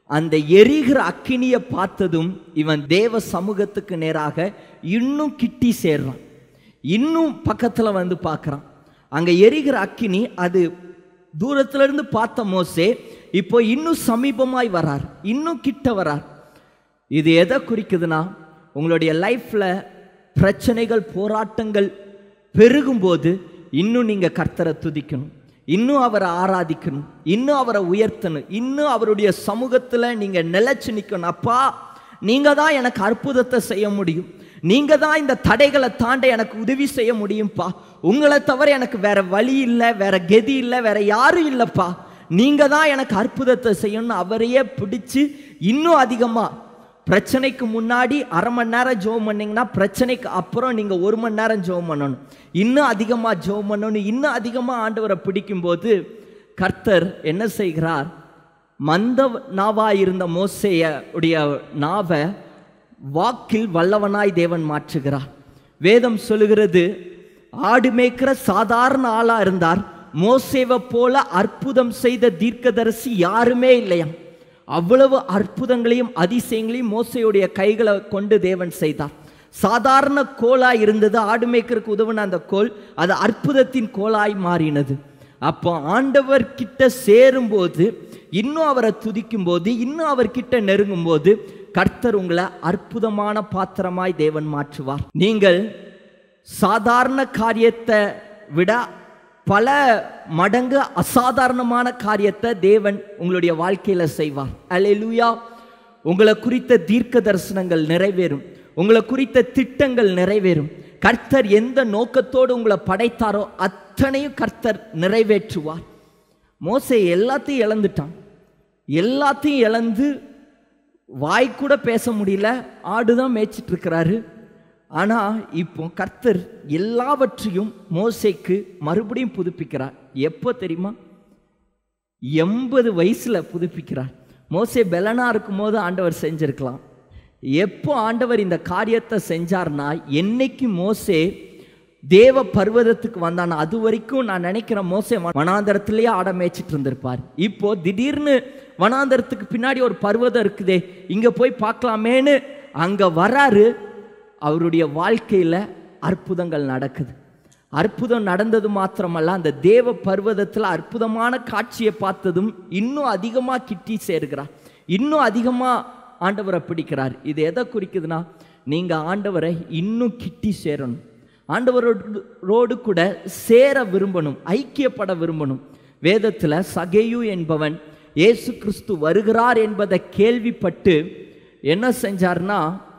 அந்த எரிகிற அக்கினியை பார்த்ததும் இவன் தேவ சமூகத்துக்கு நேராக இன்னும் கிட்டி சேர்றான் இன்னும் பக்கத்துல வந்து பார்க்கறான் அங்க எரிகிற அக்கினி அது தூரத்துல இருந்து பார்த்த மோசே இப்போ இன்னும் சமீபமாய் வரார் இன்னும் கிட்ட வரார் இது எதை குறிக்குதுன்னா உங்களுடைய லைஃப்ல பிரச்சனைகள் போராட்டங்கள் பெருகும்போது இன்னும் நீங்க கர்த்தரை துதிக்கணும் இன்னும் அவரை ஆராதிக்கணும் இன்னும் அவரை உயர்த்தணும் இன்னும் அவருடைய சமூகத்துல நீங்க நிலைச்சு நிக்கணும் அப்பா நீங்க தான் எனக்கு அற்புதத்தை செய்ய முடியும் நீங்க தான் இந்த தடைகளை தாண்ட எனக்கு உதவி செய்ய முடியும்ப்பா உங்களை தவிர எனக்கு வேற வழி இல்லை வேற கெதி இல்லை வேற யாரும் இல்லைப்பா நீங்க தான் எனக்கு அற்புதத்தை செய்யணும்னு அவரையே பிடிச்சு இன்னும் அதிகமா பிரச்சனைக்கு முன்னாடி அரை மணி நேரம் ஜெபம் பண்ணீங்கன்னா பிரச்சனைக்கு அப்புறம் நீங்கள் ஒரு மணி நேரம் ஜெபம் பண்ணணும் இன்னும் அதிகமாக ஜெபம் பண்ணணும் இன்னும் அதிகமாக ஆண்டவரை பிடிக்கும்போது கர்த்தர் என்ன செய்கிறார் மந்த நாவா இருந்த மோசைய உடைய நாவை வாக்கில் வல்லவனாய் தேவன் மாற்றுகிறார் வேதம் சொல்லுகிறது ஆடு மேய்க்கிற சாதாரண ஆளா இருந்தார் மோசேவை போல அற்புதம் செய்த தீர்க்கதரிசி யாருமே இல்லையாம் அவ்வளவு அற்புதங்களையும் அதிசயங்களையும் மோசையுடைய கைகளை கொண்டு தேவன் செய்தார் சாதாரண கோலாய் இருந்தது ஆடு மேய்க்கருக்கு உதவுன அந்த கோல் அது அற்புதத்தின் கோலாய் மாறினது அப்போ ஆண்டவர் கிட்ட சேரும்போது இன்னும் அவரை துதிக்கும் போது இன்னும் அவர்கிட்ட நெருங்கும் போது கர்த்தர் உங்களை அற்புதமான பாத்திரமாய் தேவன் மாற்றுவார் நீங்கள் சாதாரண காரியத்தை விட பல மடங்கு அசாதாரணமான காரியத்தை தேவன் உங்களுடைய வாழ்க்கையில செய்வார் அல்லேலூயா உங்களை குறித்த தீர்க்க தரிசனங்கள் நிறைவேறும் உங்களை குறித்த திட்டங்கள் நிறைவேறும் கர்த்தர் எந்த நோக்கத்தோடு உங்களை படைத்தாரோ அத்தனையும் கர்த்தர் நிறைவேற்றுவார் மோசே எல்லாத்தையும் இழந்துட்டான் எல்லாத்தையும் இழந்து வாய் கூட பேச முடியல ஆடுதான் மேய்ச்சிட்டு இருக்கிறாரு ஆனா இப்போ கர்த்தர் எல்லாவற்றையும் மோசேக்கு மறுபடியும் புதுப்பிக்கிறார் எப்போ தெரியுமா எண்பது வயசுல புதுப்பிக்கிறார் மோசே பெலனா இருக்கும்போது ஆண்டவர் செஞ்சிருக்கலாம் எப்போ ஆண்டவர் இந்த காரியத்தை செஞ்சார்னா என்னைக்கு மோசே தேவ பர்வதத்துக்கு வந்தானா அது வரைக்கும் நான் நினைக்கிறேன் மோசே வனாந்தரத்திலேயே ஆட மேய்ச்சிட்டு இருந்திருப்பார் இப்போ திடீர்னு வனாந்தரத்துக்கு பின்னாடி ஒரு பர்வதம் இருக்குதே இங்க போய் பார்க்கலாமேன்னு அங்க வராரு அவருடைய வாழ்க்கையில அற்புதங்கள் நடக்குது அற்புதம் நடந்தது மாத்திரமல்ல அந்த தேவ பர்வதத்தில் அற்புதமான காட்சியை பார்த்ததும் இன்னும் அதிகமாக கிட்டி சேர்கிறார் இன்னும் அதிகமாக ஆண்டவரை பிடிக்கிறார் இது எதை குறிக்குதுன்னா நீங்கள் ஆண்டவரை இன்னும் கிட்டி சேரணும் ஆண்டவரோடு ரோடு கூட சேர விரும்பணும் ஐக்கியப்பட விரும்பணும் வேதத்தில் சகேயு என்பவன் இயேசு கிறிஸ்து வருகிறார் என்பதை கேள்விப்பட்டு என்ன செஞ்சார்னா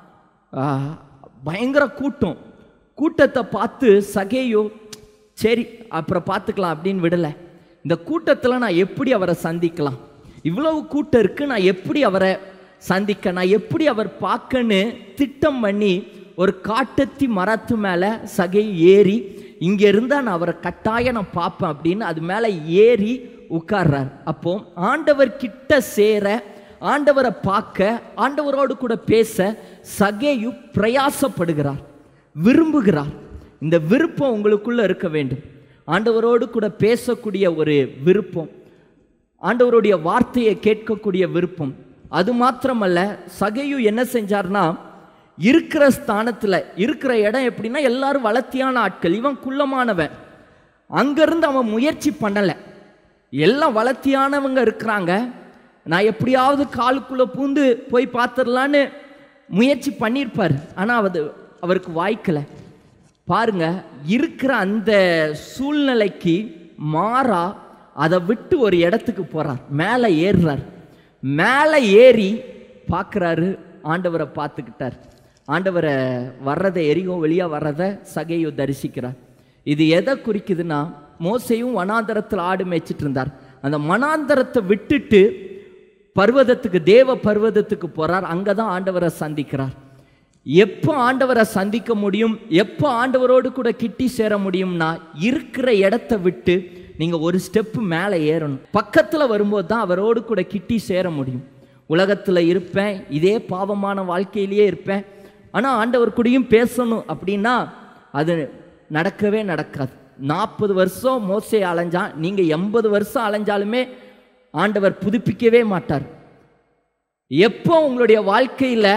ஆ, பயங்கர கூட்டம் கூட்டத்தை பார்த்து சகேயோ சரி அப்புறம் பார்த்துக்கலாம் அப்படின்னு விடலை இந்த கூட்டத்தில் நான் எப்படி அவரை சந்திக்கலாம் இவ்வளவு கூட்டம் இருக்கு நான் எப்படி அவரை சந்திக்க நான் எப்படி அவர் பார்க்கன்னு திட்டம் பண்ணி ஒரு காட்டத்தி மரத்து மேலே சகை ஏறி இங்கே இருந்தால் நான் அவரை கட்டாயம் நான் பார்ப்பேன் அப்படின்னு அது மேலே ஏறி உட்கார்றார் அப்போ ஆண்டவர் கிட்ட சேர ஆண்டவரை பார்க்க ஆண்டவரோடு கூட பேச சகேயு பிரயாசப்படுகிறார் விரும்புகிறார் இந்த விருப்பம் உங்களுக்குள்ள இருக்க வேண்டும் ஆண்டவரோடு கூட பேசக்கூடிய ஒரு விருப்பம் ஆண்டவருடைய வார்த்தையை கேட்கக்கூடிய விருப்பம் அது மாத்திரமல்ல சகையு என்ன செஞ்சார்னா இருக்கிற ஸ்தானத்தில் இருக்கிற இடம் எப்படின்னா எல்லாரும் வளர்த்தியான ஆட்கள் இவன் குள்ளமானவன் அங்கேருந்து அவன் முயற்சி பண்ணலை எல்லாம் வளர்த்தியானவங்க இருக்கிறாங்க நான் எப்படியாவது காலுக்குள்ளே பூந்து போய் பார்த்துடலான்னு முயற்சி பண்ணியிருப்பார் ஆனால் அது அவருக்கு வாய்க்கலை பாருங்க இருக்கிற அந்த சூழ்நிலைக்கு மாறா அதை விட்டு ஒரு இடத்துக்கு போறார் மேலே ஏறுறார் மேலே ஏறி பார்க்குறாரு ஆண்டவரை பார்த்துக்கிட்டார் ஆண்டவரை வர்றதை எரியும் வெளியே வர்றதை சகையோ தரிசிக்கிறார் இது எதை குறிக்குதுன்னா மோசையும் வனாந்தரத்தில் ஆடு மேய்ச்சிட்டு இருந்தார் அந்த மனாந்தரத்தை விட்டுட்டு பர்வதத்துக்கு தேவ பர்வதத்துக்கு போறார் அங்கே தான் ஆண்டவரை சந்திக்கிறார் எப்போ ஆண்டவரை சந்திக்க முடியும் எப்போ ஆண்டவரோடு கூட கிட்டி சேர முடியும்னா இருக்கிற இடத்த விட்டு நீங்கள் ஒரு ஸ்டெப்பு மேலே ஏறணும் பக்கத்தில் வரும்போது தான் அவரோடு கூட கிட்டி சேர முடியும் உலகத்தில் இருப்பேன் இதே பாவமான வாழ்க்கையிலேயே இருப்பேன் ஆனால் ஆண்டவர் கூடயும் பேசணும் அப்படின்னா அது நடக்கவே நடக்காது நாற்பது வருஷம் மோசே அலைஞ்சான் நீங்கள் எண்பது வருஷம் அலைஞ்சாலுமே ஆண்டவர் புதுப்பிக்கவே மாட்டார் எப்போ உங்களுடைய வாழ்க்கையில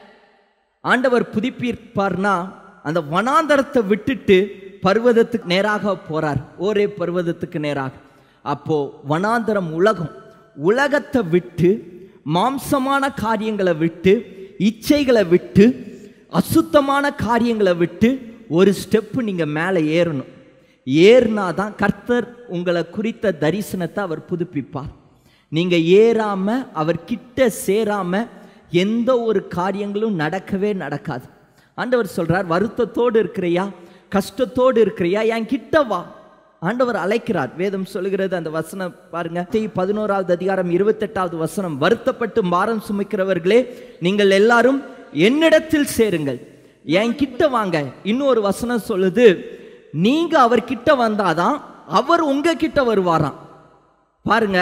ஆண்டவர் புதுப்பிப்பார்னா அந்த வனாந்தரத்தை விட்டுட்டு பர்வதத்துக்கு நேராக போறார் ஒரே பர்வதத்துக்கு நேராக அப்போ வனாந்தரம் உலகம் உலகத்தை விட்டு மாம்சமான காரியங்களை விட்டு இச்சைகளை விட்டு அசுத்தமான காரியங்களை விட்டு ஒரு ஸ்டெப்பு நீங்க மேலே ஏறணும் ஏறினாதான் கர்த்தர் உங்களை குறித்த தரிசனத்தை அவர் புதுப்பிப்பார் நீங்க ஏறாம அவர் கிட்ட சேராம எந்த ஒரு காரியங்களும் நடக்கவே நடக்காது ஆண்டவர் சொல்றார் வருத்தத்தோடு இருக்கிறியா கஷ்டத்தோடு இருக்கிறியா என் கிட்ட வா ஆண்டவர் அழைக்கிறார் வேதம் சொல்லுகிறது அந்த வசனம் பாருங்க மத்தேயு பதினோராவது அதிகாரம் இருபத்தெட்டாவது வசனம் வருத்தப்பட்டு பாரம் சுமைக்கிறவர்களே நீங்கள் எல்லாரும் என்னிடத்தில் சேருங்கள் என் கிட்ட வாங்க இன்னொரு வசனம் சொல்லுது நீங்க அவர் கிட்ட வந்தாதான் அவர் உங்க கிட்ட வருவாராம் பாருங்க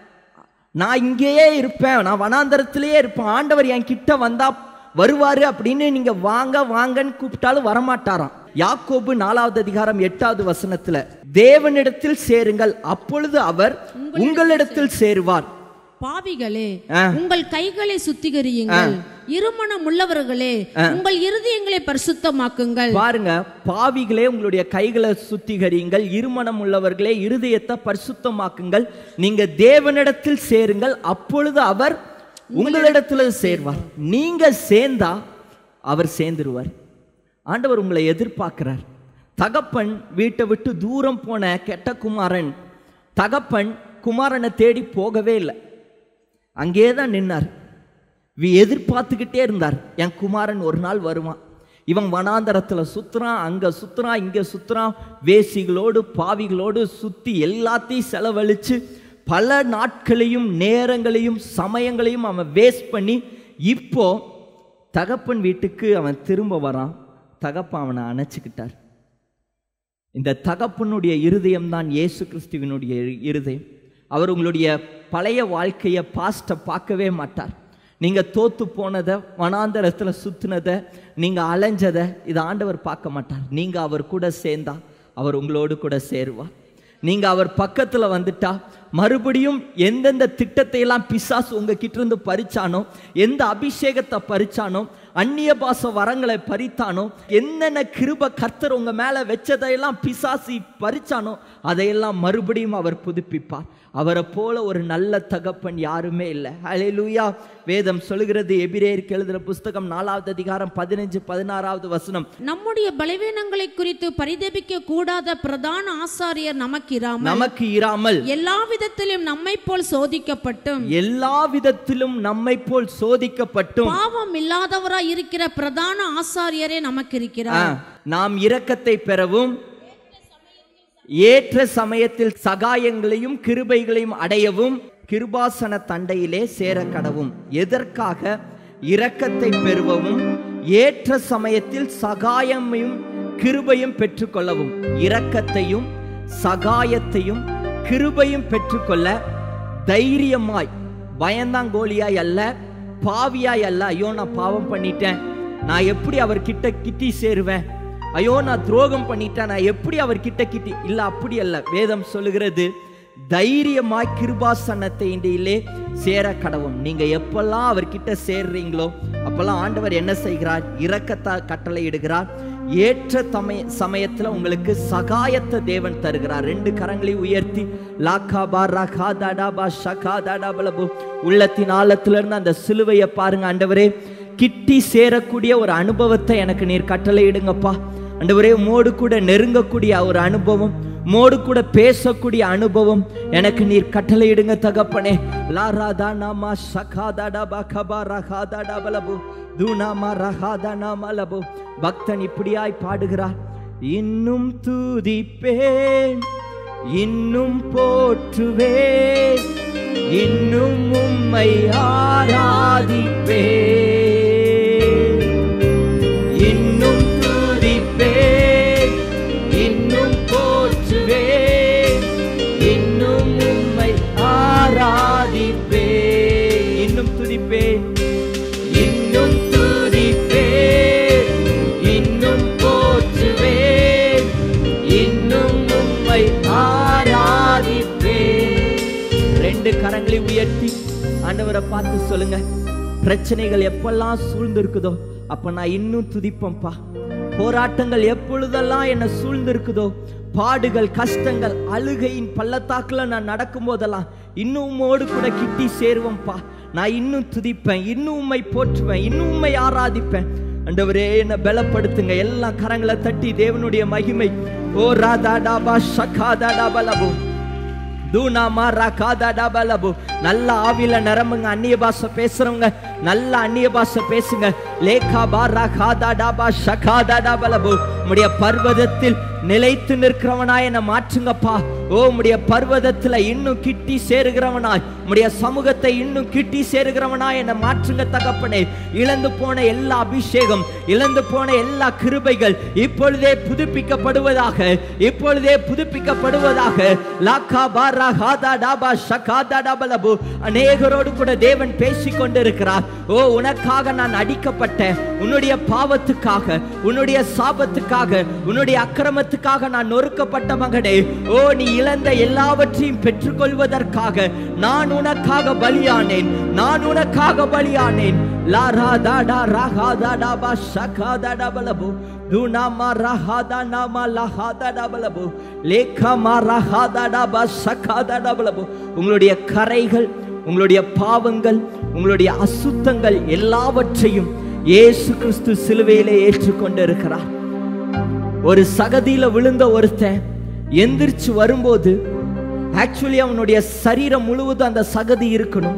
நான் இங்கேயே இருப்பேன் நான் வனாந்தரத்திலேயே இருப்பேன் ஆண்டவர் என் கிட்ட வந்தா வருவாரு அப்படின்னு நீங்க வாங்க வாங்கன்னு கூப்பிட்டாலும் வரமாட்டாராம் யாக்கோபு நாலாவது அதிகாரம் எட்டாவது வசனத்துல தேவனிடத்தில் சேருங்கள் அப்பொழுது அவர் உங்களிடத்தில் சேருவார் பாவிகளே ஆ. உங்கள் கைகளை சுத்திகரியுங்கள் இருமணம் உள்ளவர்களே உங்கள் இருதயங்களை பரிசுத்தமாக்குங்கள் பாருங்க பாவிகளே உங்களுடைய கைகளை சுத்திகரியுங்கள் இருமனம் உள்ளவர்களே இருதயத்தை பரிசுத்தமாக்குங்கள் நீங்க தேவனிடத்தில் சேருங்கள் அப்பொழுது அவர் உங்களிடத்துல சேர்வார் நீங்க சேர்ந்தா அவர் சேர்ந்துருவார் ஆண்டவர் உங்களை எதிர்பார்க்கிறார் தகப்பன் வீட்டை விட்டு தூரம் போன கெட்ட குமாரன் தகப்பன் குமாரனை தேடி போகவே இல்லை அங்கேயே தான் நின்னார் வி எதிர்பார்த்துக்கிட்டே இருந்தார் என் குமாரன் ஒரு நாள் வருவான் இவன் வனாந்தரத்தில் சுத்துறான் அங்கே சுத்துறான் இங்கே சுத்துறான் வேசிகளோடு பாவிகளோடு சுற்றி எல்லாத்தையும் செலவழித்து பல நாட்களையும் நேரங்களையும் சமயங்களையும் அவன் வேஸ்ட் பண்ணி இப்போ தகப்பன் வீட்டுக்கு அவன் திரும்ப வரான் தகப்பன் அவனை அணைச்சிக்கிட்டார் இந்த தகப்பனுடைய இருதயம் தான் இயேசு கிறிஸ்துவினுடைய இரு- இருதயம் அவர் உங்களுடைய பழைய வாழ்க்கையை பாஸ்ட்டை பார்க்கவே மாட்டார் நீங்கள் தோத்து போனதை வனாந்தரத்தில் சுற்றுனதை நீங்கள் அலைஞ்சதை இதை ஆண்டவர் பார்க்க மாட்டார் நீங்கள் அவர் கூட சேர்ந்தா அவர் உங்களோடு கூட சேருவார் நீங்கள் அவர் பக்கத்தில் வந்துட்டா மறுபடியும் எந்தெந்த திட்டத்தை எல்லாம் பிசாசு உங்ககிட்ட இருந்து பறிச்சானோ எந்த அபிஷேகத்தை பறிச்சானோ அந்நிய பாச வரங்களை பறித்தானோ என்னென்ன கிருப கர்த்தர் உங்க மேல வச்சதையெல்லாம் பிசாசி பறிச்சானோ அதையெல்லாம் மறுபடியும் அவர் புதுப்பிப்பார் அவரை போல ஒரு நல்ல தகப்பன் யாருமே இல்லை ஹalleluya வேதம் சொல்லுகிறது எபிரேயருக்கு எழுதுற புஸ்தகம் நாலாவது அதிகாரம் பதினஞ்சு பதினாறாவது வசனம் நம்முடைய பலவீனங்களை குறித்து பரிதபிக்க கூடாத பிரதான ஆசாரியர் நமக்கு இராமல் நமக்கு இராமல் எல்லா விதத்திலும் நம்மை போல் சோதிக்கப்பட்டும் எல்லா விதத்திலும் நம்மை போல் சோதிக்கப்பட்டும் பாவம் இல்லாதவராய் இருக்கிற பிரதான ஆசாரியரே நமக்கு ஆ, இருக்கிறார் நாம் இரக்கத்தை பெறவும் ஏற்ற சமயத்தில் சகாயங்களையும் கிருபைகளையும் அடையவும் கிருபாசன தண்டையிலே சேர கடவும் எதற்காக இரக்கத்தை பெறுவவும் ஏற்ற சமயத்தில் சகாயமையும் கிருபையும் பெற்றுக்கொள்ளவும் இரக்கத்தையும் சகாயத்தையும் கிருபையும் பெற்றுக்கொள்ள தைரியமாய் பயந்தாங்கோலியாய் அல்ல பாவியாய் அல்ல ஐயோ நான் பாவம் பண்ணிட்டேன் நான் எப்படி அவர் கிட்ட கிட்டி சேருவேன் ஐயோ நான் துரோகம் பண்ணிட்டேன் நான் எப்படி அவர் கிட்ட கிட்டி இல்ல அப்படி அல்ல வேதம் சொல்லுகிறது தைரியமாய் கிருபாசனத்தை இன்றையிலே சேர கடவும் நீங்க எப்பெல்லாம் அவர்கிட்ட சேர்றீங்களோ அப்பெல்லாம் ஆண்டவர் என்ன செய்கிறார் இரக்கத்தா கட்டளை இடுகிறார் ஏற்ற தமய சமயத்துல உங்களுக்கு சகாயத்தை தேவன் தருகிறார் ரெண்டு கரங்களையும் உயர்த்தி லாக்கா பா ரகா தடா பா ஷகா தடா பலபு உள்ளத்தின் ஆழத்துல இருந்து அந்த சிலுவையை பாருங்க ஆண்டவரே கிட்டி சேரக்கூடிய ஒரு அனுபவத்தை எனக்கு நீர் கட்டளை இடுங்கப்பா ஆண்டவரே மோடு கூட நெருங்கக்கூடிய ஒரு அனுபவம் மோடு கூட பேசக்கூடிய அனுபவம் எனக்கு நீர் கட்டளையிடுங்க தகப்பனே லாராதா நாமா சகாதாடா பகபா ரகாதாடா பலபு தூணாமா ரகாதா மலபு பக்தன் இப்படியாய் பாடுகிறார் இன்னும் துதிப்பேன் இன்னும் போற்றுவேன் இன்னும் உம்மை ஆராதிப்பேன் இன்னும் துதிப்பேன் இன்னும் போற்றுவேன் இன்னும் உம்மை ஆராதிப்பேன் இன்னும் துதிப்பேன் இன்னும் துதிப்பேன் இன்னும் போற்றுவேன் இன்னும் உம்மை ஆராதிப்பேன் ரெண்டு கரங்களை உயர்த்தி ஆண்டவரை பார்த்து சொல்லுங்க பிரச்சனைகள் எப்பெல்லாம் சூழ்ந்திருக்குதோ அப்ப நான் இன்னும் துதிப்பேன்ப்பா போராட்டங்கள் எப்பொழுதெல்லாம் என்ன சூழ்ந்திருக்குதோ பாடுகள் கஷ்டங்கள் அழுகையின் பள்ளத்தாக்குல நான் நடக்கும் போதெல்லாம் இன்னும் உம்மோடு கூட கிட்டி சேருவேன்ப்பா நான் இன்னும் துதிப்பேன் இன்னும் உம்மை போற்றுவேன் இன்னும் உம்மை ஆராதிப்பேன் ஆண்டவரே என்ன பலப்படுத்துங்க எல்லாம் கரங்களை தட்டி தேவனுடைய மகிமை ஓ ராதா டாபா ஷகாதா டாபலபு தூணாமா ரகாதா டாபலபு நல்ல ஆவில நிரம்புங்க அந்நிய பாஷை பேசுறவங்க நல்ல அந்நிய பாஷை பேசுங்க லேகா பாரா காதா டாபா ஷகாதா டாபலபு உம்முடைய பர்வதத்தில் நிலைத்து நிற்கிறவனாய் என்னை மாற்றுங்கப்பா ஓ உம்முடைய பர்வதத்துல இன்னும் கிட்டி சேருகிறவனாய் உம்முடைய சமூகத்தை இன்னும் கிட்டி சேருகிறவனாய் என்னை மாற்றுங்க தகப்பனே இழந்து போன எல்லா அபிஷேகம் இழந்து போன எல்லா கிருபைகள் இப்பொழுதே புதுப்பிக்கப்படுவதாக இப்பொழுதே புதுப்பிக்கப்படுவதாக லாக்கா பாரா ஹாதா டாபா ஷகாதா டாபலபு அநேகரோடு கூட தேவன் பேசிக் கொண்டிருக்கிறார் ஓ உனக்காக நான் அடிக்கப்பட்டேன் உன்னுடைய பாவத்துக்காக உன்னுடைய சாபத்துக்காக உன்னுடைய அக்கிரமத்துக்காக நான் நொறுக்கப்பட்ட மகனே ஓ நீ இழந்த எல்லாவற்றையும் பெற்றுக்கொள்வதற்காக நான் உனக்காக பலியானேன் நான் உனக்காக பலியானேன் லாரா தாடா ராகா தாடா பா ஷகா தாடா பலபு துனாமா ரஹாதா நாமா லஹாதா டபலபு லேக்கமா ரஹாதா டபா சகாதா டபலபு உங்களுடைய கரைகள் உங்களுடைய பாவங்கள் உங்களுடைய அசுத்தங்கள் எல்லாவற்றையும் இயேசு கிறிஸ்து சிலுவையிலே ஏற்றுக்கொண்டிருக்கிறார் ஒரு சகதியில விழுந்த ஒருத்தன் எந்திரிச்சு வரும்போது ஆக்சுவலி அவனுடைய சரீரம் முழுவதும் அந்த சகதி இருக்கணும்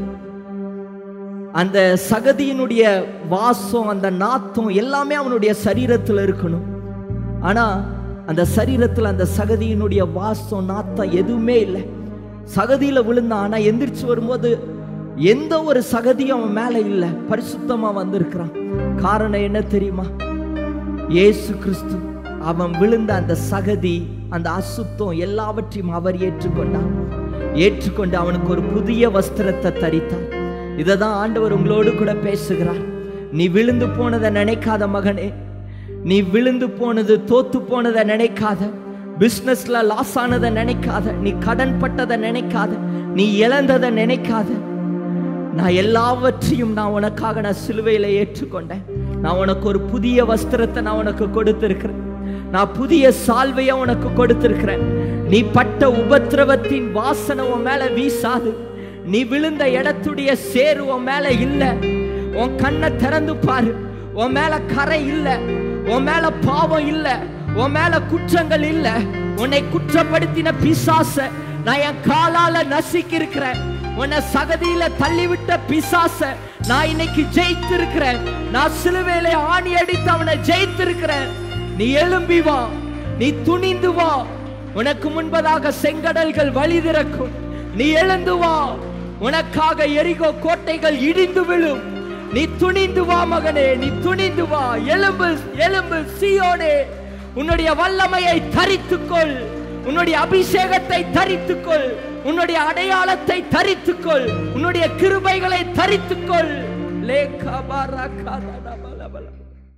அந்த சகதியினுடைய வாசம் அந்த நாத்தம் எல்லாமே அவனுடைய சரீரத்தில் இருக்கணும் ஆனா அந்த சரீரத்தில் அந்த சகதியினுடைய வாசம் நாத்தம் எதுவுமே இல்லை சகதியில விழுந்தான் ஆனா எந்திரிச்சு வரும்போது எந்த ஒரு சகதியும் அவன் மேல இல்லை பரிசுத்தமா வந்திருக்கிறான் காரணம் என்ன தெரியுமா இயேசு கிறிஸ்து அவன் விழுந்த அந்த சகதி அந்த அசுத்தம் எல்லாவற்றையும் அவர் ஏற்றுக்கொண்டார் ஏற்றுக்கொண்டு அவனுக்கு ஒரு புதிய வஸ்திரத்தை தரித்தார் இதை தான் ஆண்டவர் உங்களோடு கூட பேசுகிறார் நீ விழுந்து போனதை நினைக்காத மகனே நீ விழுந்து போனது தோத்து போனதை நினைக்காத பிசினஸ்ல லாஸ் ஆனதை நினைக்காத நீ கடன் பட்டதை நினைக்காத நீ இழந்ததை நினைக்காத நான் எல்லாவற்றையும் நான் உனக்காக நான் சிலுவையில ஏற்றுக்கொண்டேன் நான் உனக்கு ஒரு புதிய வஸ்திரத்தை நான் உனக்கு கொடுத்திருக்கிறேன் நான் புதிய சால்வையை உனக்கு கொடுத்திருக்கிறேன் நீ பட்ட உபத்திரவத்தின் வாசனை உன் மேல வீசாது நீ விழுந்த இடத்துடைய சேரு உன் மேல இல்ல உன் கண்ணை திறந்து பாரு உன் மேல கரை இல்ல உன் மேல பாவம் இல்ல உன் மேல குற்றங்கள் இல்ல உன்னை குற்றப்படுத்தின பிசாச நான் என் காலால நசுக்கி இருக்கிறேன் உன்னை சகதியில தள்ளிவிட்ட பிசாச நான் இன்னைக்கு ஜெயித்திருக்கிறேன் நான் சிலுவையில ஆணி அடித்து அவனை ஜெயித்திருக்கிறேன் நீ எழும்பி வா நீ துணிந்து வா உனக்கு முன்பதாக செங்கடல்கள் வழி திறக்கும் நீ எழுந்து வா உனக்காக எரிகோ கோட்டைகள் இடிந்து விழும் நீ துணிந்து வா மகனே நீ துணிந்து வா எலும்பு எலும்பு சியோனே உன்னுடைய வல்லமையை தரித்துக்கொள் உன்னுடைய அபிஷேகத்தை தரித்துக்கொள் உன்னுடைய அடையாளத்தை தரித்துக்கொள் உன்னுடைய கிருபைகளை தரித்துக்கொள் லேகா பாராகா தடபலபல.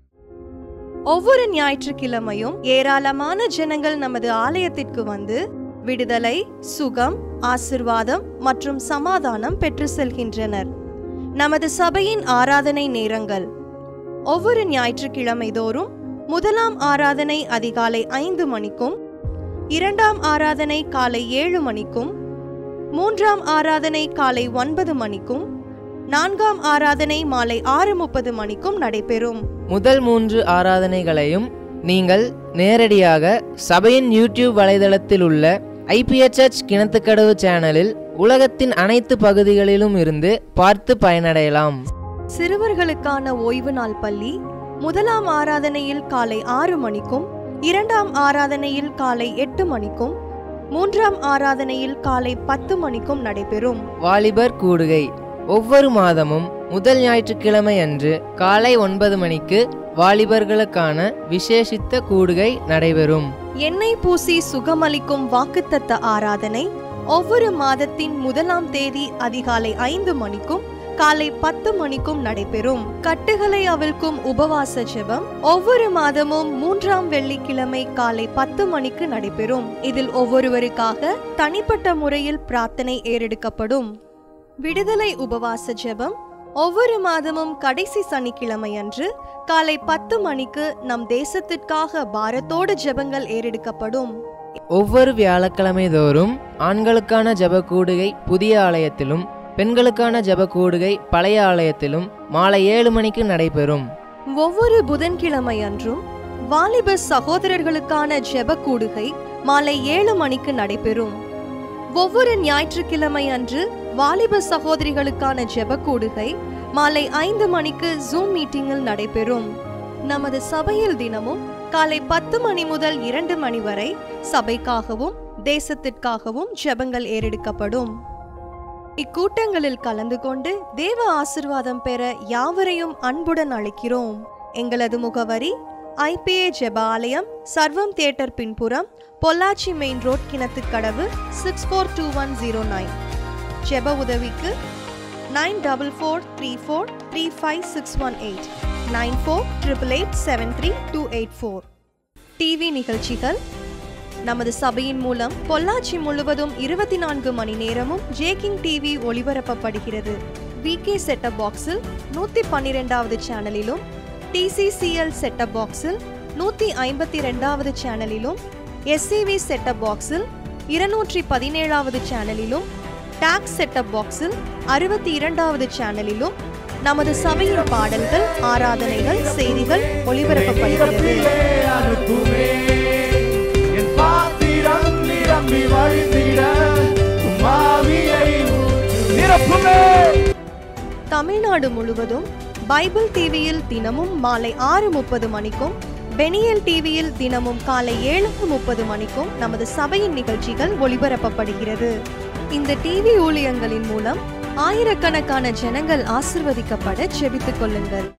ஒவ்வொரு ஞாயிற்றுக்கிழமையும் ஏராளமான ஜனங்கள் நமது ஆலயத்திற்கு வந்து விடுதலை சுகம் ஆசிர்வாதம் மற்றும் சமாதானம் பெற்று செல்கின்றனர் நமது சபையின் ஆராதனை நேரங்கள் ஒவ்வொரு ஞாயிற்றுக்கிழமை தோறும் முதலாம் ஆராதனை அதிகாலை ஐந்து மணிக்கும் இரண்டாம் ஆராதனை காலை ஏழு மணிக்கும் மூன்றாம் ஆராதனை காலை ஒன்பது மணிக்கும் நான்காம் ஆராதனை மாலை ஆறு முப்பது மணிக்கும் நடைபெறும் முதல் மூன்று ஆராதனைகளையும் நீங்கள் நேரடியாக சபையின் யூடியூப் வலைதளத்தில் உள்ள ஐபிஎச்எச் கிணத்துக்கடவு சேனலில் உலகத்தின் அனைத்து பகுதிகளிலும் இருந்து பார்த்து பயனடையலாம் சிறுவர்களுக்கான ஓய்வு நாள் பள்ளி முதலாம் ஆராதனையில் காலை ஆறு மணிக்கும் இரண்டாம் ஆராதனையில் காலை எட்டு மணிக்கும் மூன்றாம் ஆராதனையில் காலை பத்து மணிக்கும் நடைபெறும் வாலிபர் கூடுகை ஒவ்வொரு மாதமும் முதல் ஞாயிற்றுக்கிழமை அன்று காலை ஒன்பது மணிக்கு வாலிபர்களுக்கான விசேஷித்த கூடுகை நடைபெறும் எண்ணெய் பூசி சுகமளிக்கும் வாக்குத்தத்த ஆராதனை ஒவ்வொரு மாதத்தின் முதலாம் தேதி அதிகாலை ஐந்து மணிக்கும் காலை பத்து மணிக்கும் நடைபெறும் கட்டுகளை அவிழ்க்கும் உபவாச ஜெபம் ஒவ்வொரு மாதமும் மூன்றாம் வெள்ளிக்கிழமை காலை பத்து மணிக்கு நடைபெறும் இதில் ஒவ்வொருவருக்காக தனிப்பட்ட முறையில் பிரார்த்தனை ஏறெடுக்கப்படும் விடுதலை உபவாச ஜெபம் ஒவ்வொரு மாதமும் கடைசி சனிக்கிழமை அன்று காலை பத்து மணிக்கு நம் தேசத்திற்காக பாரத்தோடு ஜெபங்கள் ஏறெடுக்கப்படும் ஒவ்வொரு வியாழக்கிழமை தோறும் ஆண்களுக்கான ஜெப கூடுகை புதிய ஆலயத்திலும் பெண்களுக்கான ஜெப கூடுகை பழைய ஆலயத்திலும் மாலை ஏழு மணிக்கு நடைபெறும் ஒவ்வொரு புதன்கிழமை அன்றும் வாலிப சகோதரர்களுக்கான ஜெப கூடுகை மாலை ஏழு மணிக்கு நடைபெறும் ஒவ்வொரு ஞாயிற்றுக்கிழமை அன்று வாலிப சகோதரிகளுக்கான ஜெப கூடுகை மாலை ஐந்து மணிக்கு ஜூம் மீட்டிங்கில் நடைபெறும் நமது சபையில் தினமும் காலை பத்து மணி முதல் இரண்டு மணி வரை சபைக்காகவும் தேசத்திற்காகவும் ஜெபங்கள் ஏறெடுக்கப்படும் இக்கூட்டங்களில் கலந்து கொண்டு தேவ ஆசிர்வாதம் பெற யாவரையும் அன்புடன் அழைக்கிறோம் எங்களது முகவரி ஐபிஏ ஜெப ஆலயம் சர்வம் தியேட்டர் பின்புறம் Pollachi main road Kinathukadavu six four two one zero nine ஜெப உதவிக்கு nine double four three four three five six one eight nine four triple eight seven three two eight four TV நிகழ்ச்சிகள் நமது சபையின் மூலம் பொள்ளாச்சி முழுவதும் இருபத்தி நான்கு மணி நேரமும் ஜேகிங் டிவி ஒளிபரப்பப்படுகிறது விகே செட்டப் பாக்ஸில் நூற்றி பன்னிரெண்டாவது சேனலிலும் டிசிசிஎல் செட்டப் பாக்ஸில் நூற்றி ஐம்பத்தி ரெண்டாவது சேனலிலும் எஸ்சிவி செட்டப் பாக்ஸில் இருநூற்றி பதினேழாவது சேனலிலும் டாக்ஸ் செட்டப் பாக்ஸில் அறுபத்தி இரண்டாவது சேனலிலும் நமது சபையின் பாடல்கள் ஆராதனைகள் செய்திகள் ஒளிபரப்பப்படுகிறது அனுப்புவே என் பாத்திரம் நிரம்பி வழிந்திட உமாவியை நிரப்புமே தமிழ்நாடு முழுவதும் பைபிள் டிவியில் தினமும் மாலை ஆறு முப்பது மணிக்கும் பெனியல் டிவியில் தினமும் காலை ஏழு முப்பது மணிக்கும் நமது சபையின் நிகழ்ச்சிகள் ஒளிபரப்பப்படுகிறது இந்த டிவி ஊழியங்களின் மூலம் ஆயிரக்கணக்கான ஜனங்கள் ஆசிர்வதிக்கப்பட செபித்துக் கொள்ளுங்கள்